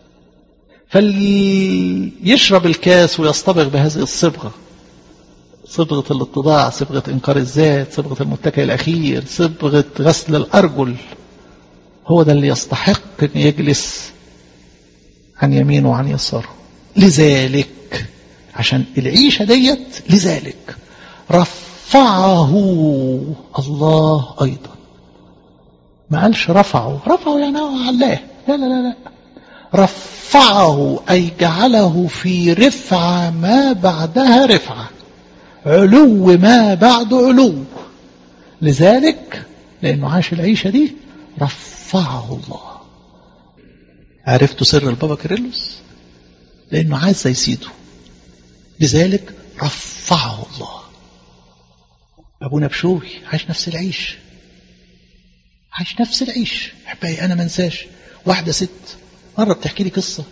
فليشرب الكاس ويصطبغ بهذه الصبغة صبغة الاتضاع صبغة إنكار الذات صبغة المتكئ الأخير صبغة غسل الأرجل هو ده اللي يستحق أن يجلس عن يمينه وعن يساره لذلك عشان العيشة ديت لذلك رفعه الله أيضا ما قالش رفعه رفعه يعني علاه لا لا لا لا رفعه أي جعله في رفعة ما بعدها رفعة علو ما بعد علو لذلك لأنه عاش العيشة دي رفعه الله عرفتوا سر البابا كيرلس لأنه عايز زي سيده لذلك رفعه الله أبونا بشوي عاش نفس العيش عاش نفس العيش أحبائي أنا منساش واحدة ست مرة بتحكي لي قصة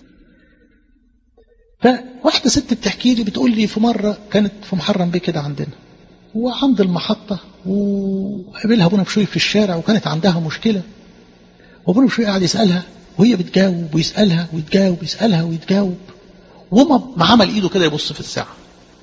فواحدة ست بتحكي لي بتقول لي في مرة كانت في محرم بيه كده عندنا وعند المحطة وقابلها أبونا بشوي في الشارع وكانت عندها مشكلة وأبونا بشوي قاعد يسألها وهي بتجاوب ويسألها ويتجاوب ويسألها ويتجاوب وما عمل ايده كده يبص في الساعة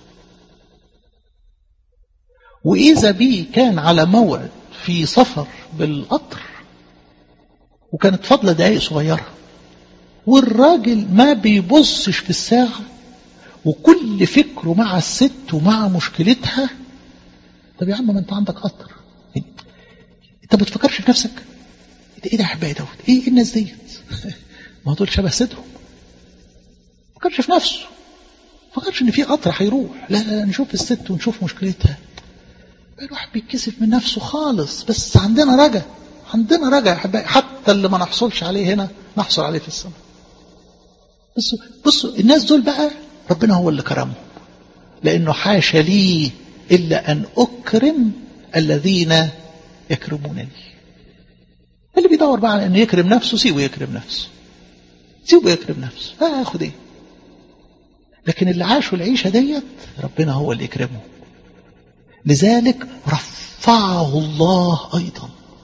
وإذا بيه كان على موعد في سفر بالقطر وكانت فضلة دقايق صغيرة والراجل ما بيبصش في الساعة وكل فكره مع الست ومع مشكلتها طب يا عم ما انت عندك قطر انت ما بتفكرش في نفسك ايه ده يا حبايبي دوت ايه الناس ديت ما دول شبه سيدهم فكرش في نفسه فكرش ان في قطر هيروح لا لا لا نشوف الست ونشوف مشكلتها الواحد بيتكسف من نفسه خالص بس عندنا رجا عندنا رجا يا احبائي حتى اللي ما نحصلش عليه هنا نحصل عليه في السماء بصوا بصوا الناس دول بقى ربنا هو اللي كرمهم لانه حاشا لي الا ان اكرم الذين يكرمونني اللي بيدور بقى على انه يكرم نفسه سيبه يكرم نفسه سيبه يكرم نفسه هياخد ايه لكن اللي عاشوا العيشة ديت ربنا هو اللي يكرمه لذلك رفعه الله أيضا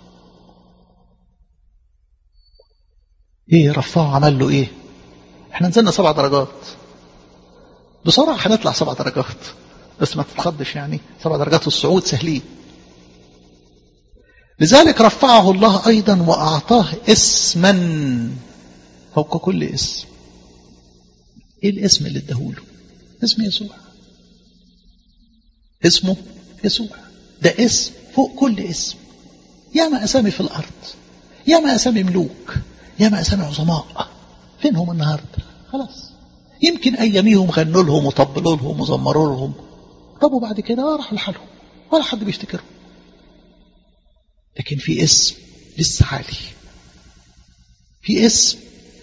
ايه رفعه عمل له ايه احنا نزلنا سبع درجات بسرعة هنطلع سبع درجات بس ما تتخضش يعني سبع درجات الصعود سهلين لذلك رفعه الله أيضا وأعطاه اسما فوق كل اسم ايه الاسم اللي اداهوله اسم يسوع اسمه يسوع ده اسم فوق كل اسم ياما اسامي في الارض ياما اسامي ملوك ياما اسامي عظماء فين هم النهارده خلاص يمكن اياميهم غنوا لهم وطبلوا لهم وزمروا لهم طب وبعد كده راحوا لحالهم ولا حد بيفتكرهم لكن في اسم لسه عالي في اسم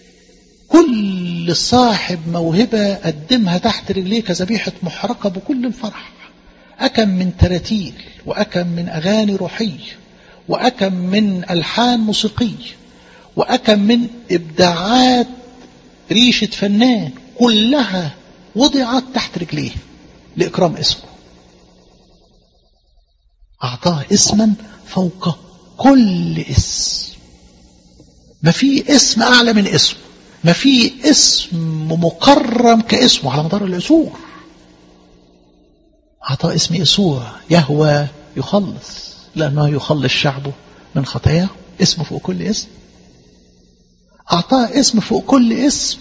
كل صاحب موهبة قدمها تحت رجليه كذبيحة محرقة بكل الفرح أكم من تراتيل وأكم من أغاني روحية وأكم من ألحان موسيقية وأكم من إبداعات ريشة فنان كلها وضعت تحت رجليه لإكرام اسمه أعطاه اسما فوق كل اسم ما في اسم أعلى من اسمه ما في اسم مكرم كاسمه على مدار العصور أعطاه اسم يسوع يهوى يخلص لأنه يخلص شعبه من خطاياه اسمه فوق كل اسم أعطاه اسم فوق كل اسم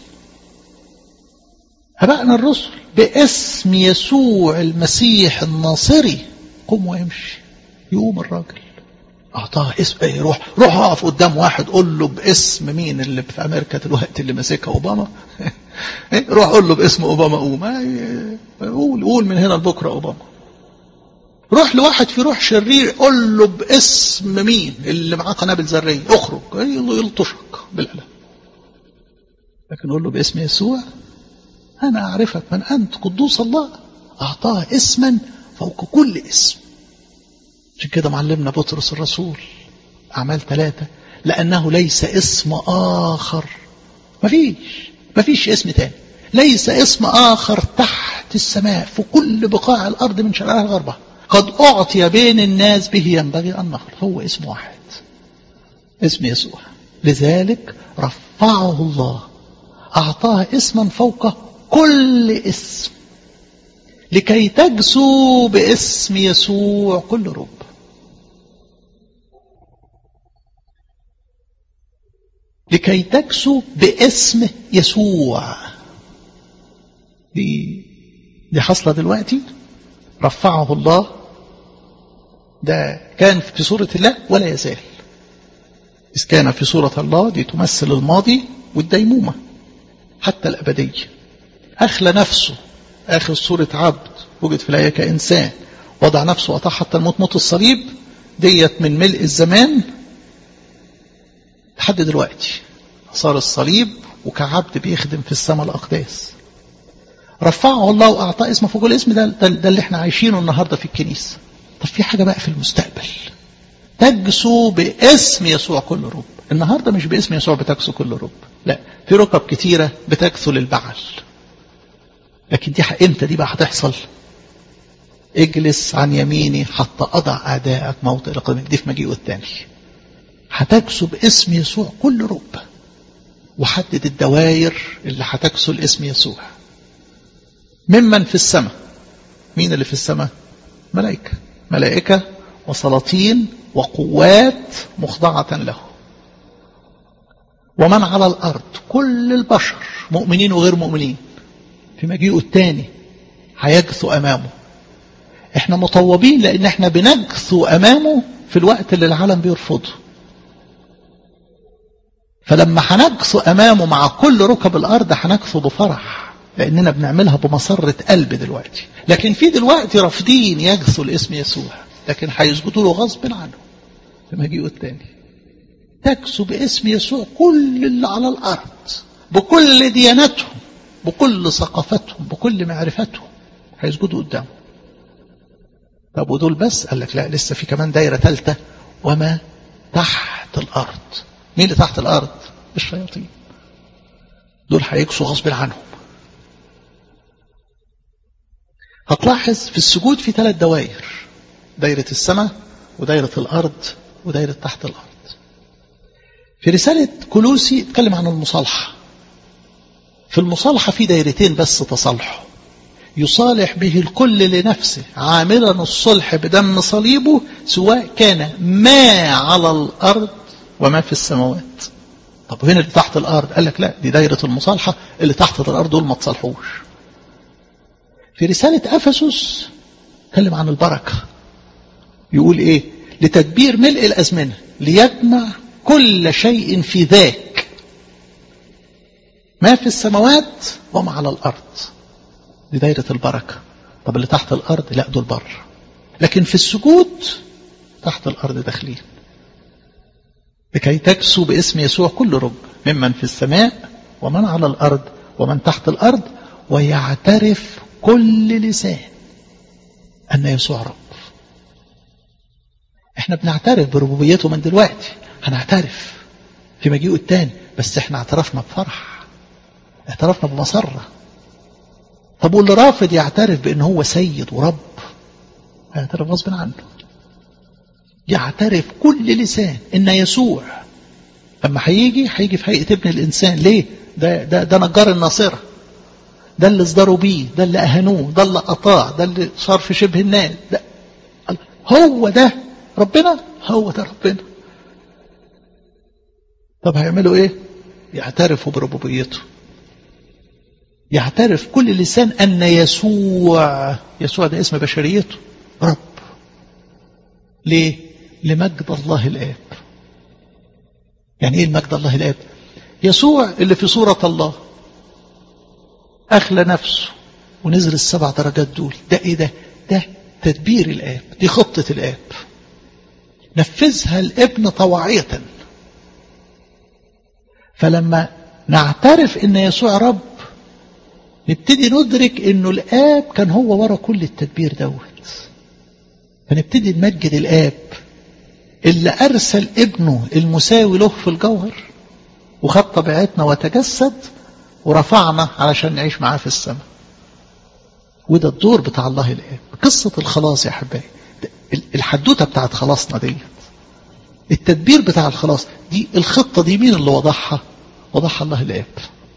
أبائنا الرسل باسم يسوع المسيح الناصري قم وامشي يقوم الراجل أعطاه اسم ايه روح روح اقف قدام واحد قول له باسم مين اللي في أمريكا دلوقتي اللي ماسكها أوباما إيه؟ روح قول له باسم أوباما قوم قول قول من هنا لبكرة أوباما روح لواحد في روح شرير قول له باسم مين اللي معاه قنابل ذرية اخرج يلطشك بالقلم لكن قول له باسم يسوع أنا أعرفك من أنت قدوس الله أعطاه اسما فوق كل اسم عشان كده معلمنا بطرس الرسول أعمال ثلاثة لأنه ليس اسم آخر مفيش مفيش اسم تاني ليس اسم آخر تحت السماء في كل بقاع الأرض من شرقها لغربها قد أعطي بين الناس به ينبغي أن نخر هو اسم واحد اسم يسوع لذلك رفعه الله أعطاه اسما فوق كل اسم لكي تجسو باسم يسوع كل رب لكي تجسو باسم يسوع دي دي حصلة دلوقتي رفعه الله ده كان في صورة الله ولا يزال إذ كان في صورة الله دي تمثل الماضي والديمومة حتى الأبدية أخلى نفسه آخر صورة عبد وجد في الآية كإنسان وضع نفسه وأطاع حتى الموت موت الصليب ديت من ملء الزمان لحد دلوقتي صار الصليب وكعبد بيخدم في السماء الأقداس رفعه الله وأعطاه اسمه فوق الاسم ده, ده, ده اللي احنا عايشينه النهاردة في الكنيسة طب في حاجة بقى في المستقبل تجسو باسم يسوع كل رب النهاردة مش باسم يسوع بتجسو كل رب لا في ركب كتيرة بتجسو للبعل لكن دي امتى دي بقى هتحصل اجلس عن يميني حتى اضع اعدائك موطئ لقدمك دي في مجيئه الثاني هتكسو باسم يسوع كل رب وحدد الدوائر اللي هتكسو الاسم يسوع ممن في السماء مين اللي في السماء ملائكة ملائكة وسلاطين وقوات مخضعة له ومن على الأرض كل البشر مؤمنين وغير مؤمنين في مجيئه الثاني هيجثو أمامه احنا مطوبين لأن احنا بنجثو أمامه في الوقت اللي العالم بيرفضه فلما هنجثو أمامه مع كل ركب الأرض هنجثو بفرح لأننا بنعملها بمسرة قلب دلوقتي لكن في دلوقتي رافضين يجثوا الاسم يسوع لكن هيسجدوا له غصب عنه في مجيئه الثاني تجثو باسم يسوع كل اللي على الأرض بكل ديانتهم بكل ثقافتهم بكل معرفتهم هيسجدوا قدامه طب ودول بس قال لك لا لسه في كمان دايرة ثالثة وما تحت الأرض مين اللي تحت الأرض الشياطين دول هيكسوا غصب عنهم هتلاحظ في السجود في ثلاث دوائر دايرة السماء ودايرة الأرض ودايرة تحت الأرض في رسالة كلوسي اتكلم عن المصالحة في المصالحة في دايرتين بس تصالحوا يصالح به الكل لنفسه عاملا الصلح بدم صليبه سواء كان ما على الأرض وما في السماوات طب هنا اللي تحت الأرض قال لك لا دي دايرة المصالحة اللي تحت الأرض دول ما تصالحوش في رسالة أفسس اتكلم عن البركة يقول ايه لتدبير ملء الأزمنة ليجمع كل شيء في ذاك ما في السماوات وما على الأرض دي دايرة البركة طب اللي تحت الأرض لا دول بر لكن في السجود تحت الأرض داخلين لكي تكسو باسم يسوع كل رب ممن في السماء ومن على الأرض ومن تحت الأرض ويعترف كل لسان أن يسوع رب احنا بنعترف بربوبيته من دلوقتي هنعترف في مجيئه التاني بس احنا اعترفنا بفرح اعترفنا بمسرة طب واللي رافض يعترف بان هو سيد ورب هيعترف غصب عنه يعترف كل لسان ان يسوع لما هيجي هيجي في هيئه ابن الانسان ليه ده ده ده نجار الناصره ده اللي اصدروا بيه ده اللي اهانوه ده اللي اطاع ده اللي صار في شبه الناس ده هو ده ربنا هو ده ربنا طب هيعملوا ايه يعترفوا بربوبيته يعترف كل لسان ان يسوع يسوع ده اسم بشريته رب ليه لمجد الله الاب يعني ايه المجد الله الاب يسوع اللي في صورة الله أخلى نفسه ونزل السبع درجات دول ده ايه ده ده تدبير الآب دي خطة الآب نفذها الابن طواعية فلما نعترف ان يسوع رب نبتدي ندرك انه الاب كان هو ورا كل التدبير دوت فنبتدي نمجد الاب اللي ارسل ابنه المساوي له في الجوهر وخد طبيعتنا وتجسد ورفعنا علشان نعيش معاه في السماء وده الدور بتاع الله الاب قصة الخلاص يا احبائي الحدوتة بتاعت خلاصنا ديت التدبير بتاع الخلاص دي الخطة دي مين اللي وضعها وضعها الله الاب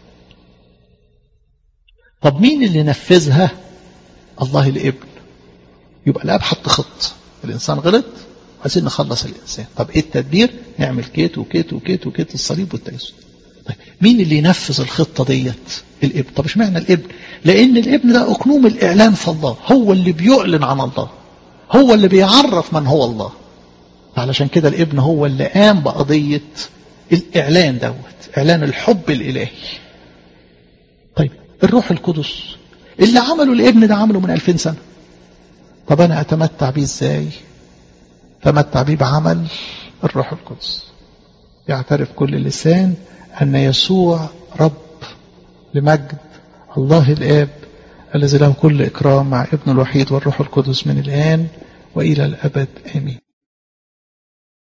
طب مين اللي نفذها الله الابن يبقى الاب حط خط الانسان غلط عايزين نخلص الانسان طب ايه التدبير نعمل كيت وكيت وكيت وكيت الصليب والتجسد طيب مين اللي ينفذ الخطه ديت الابن طب اشمعنى الابن لان الابن ده اقنوم الاعلان في الله هو اللي بيعلن عن الله هو اللي بيعرف من هو الله علشان كده الابن هو اللي قام بقضيه الاعلان دوت اعلان الحب الالهي طيب الروح القدس اللي عمله الابن ده عمله من 2000 سنه طب انا اتمتع بيه ازاي تمتع بيه بعمل الروح القدس يعترف كل لسان ان يسوع رب لمجد الله الاب الذي له كل اكرام مع ابن الوحيد والروح القدس من الان والى الابد امين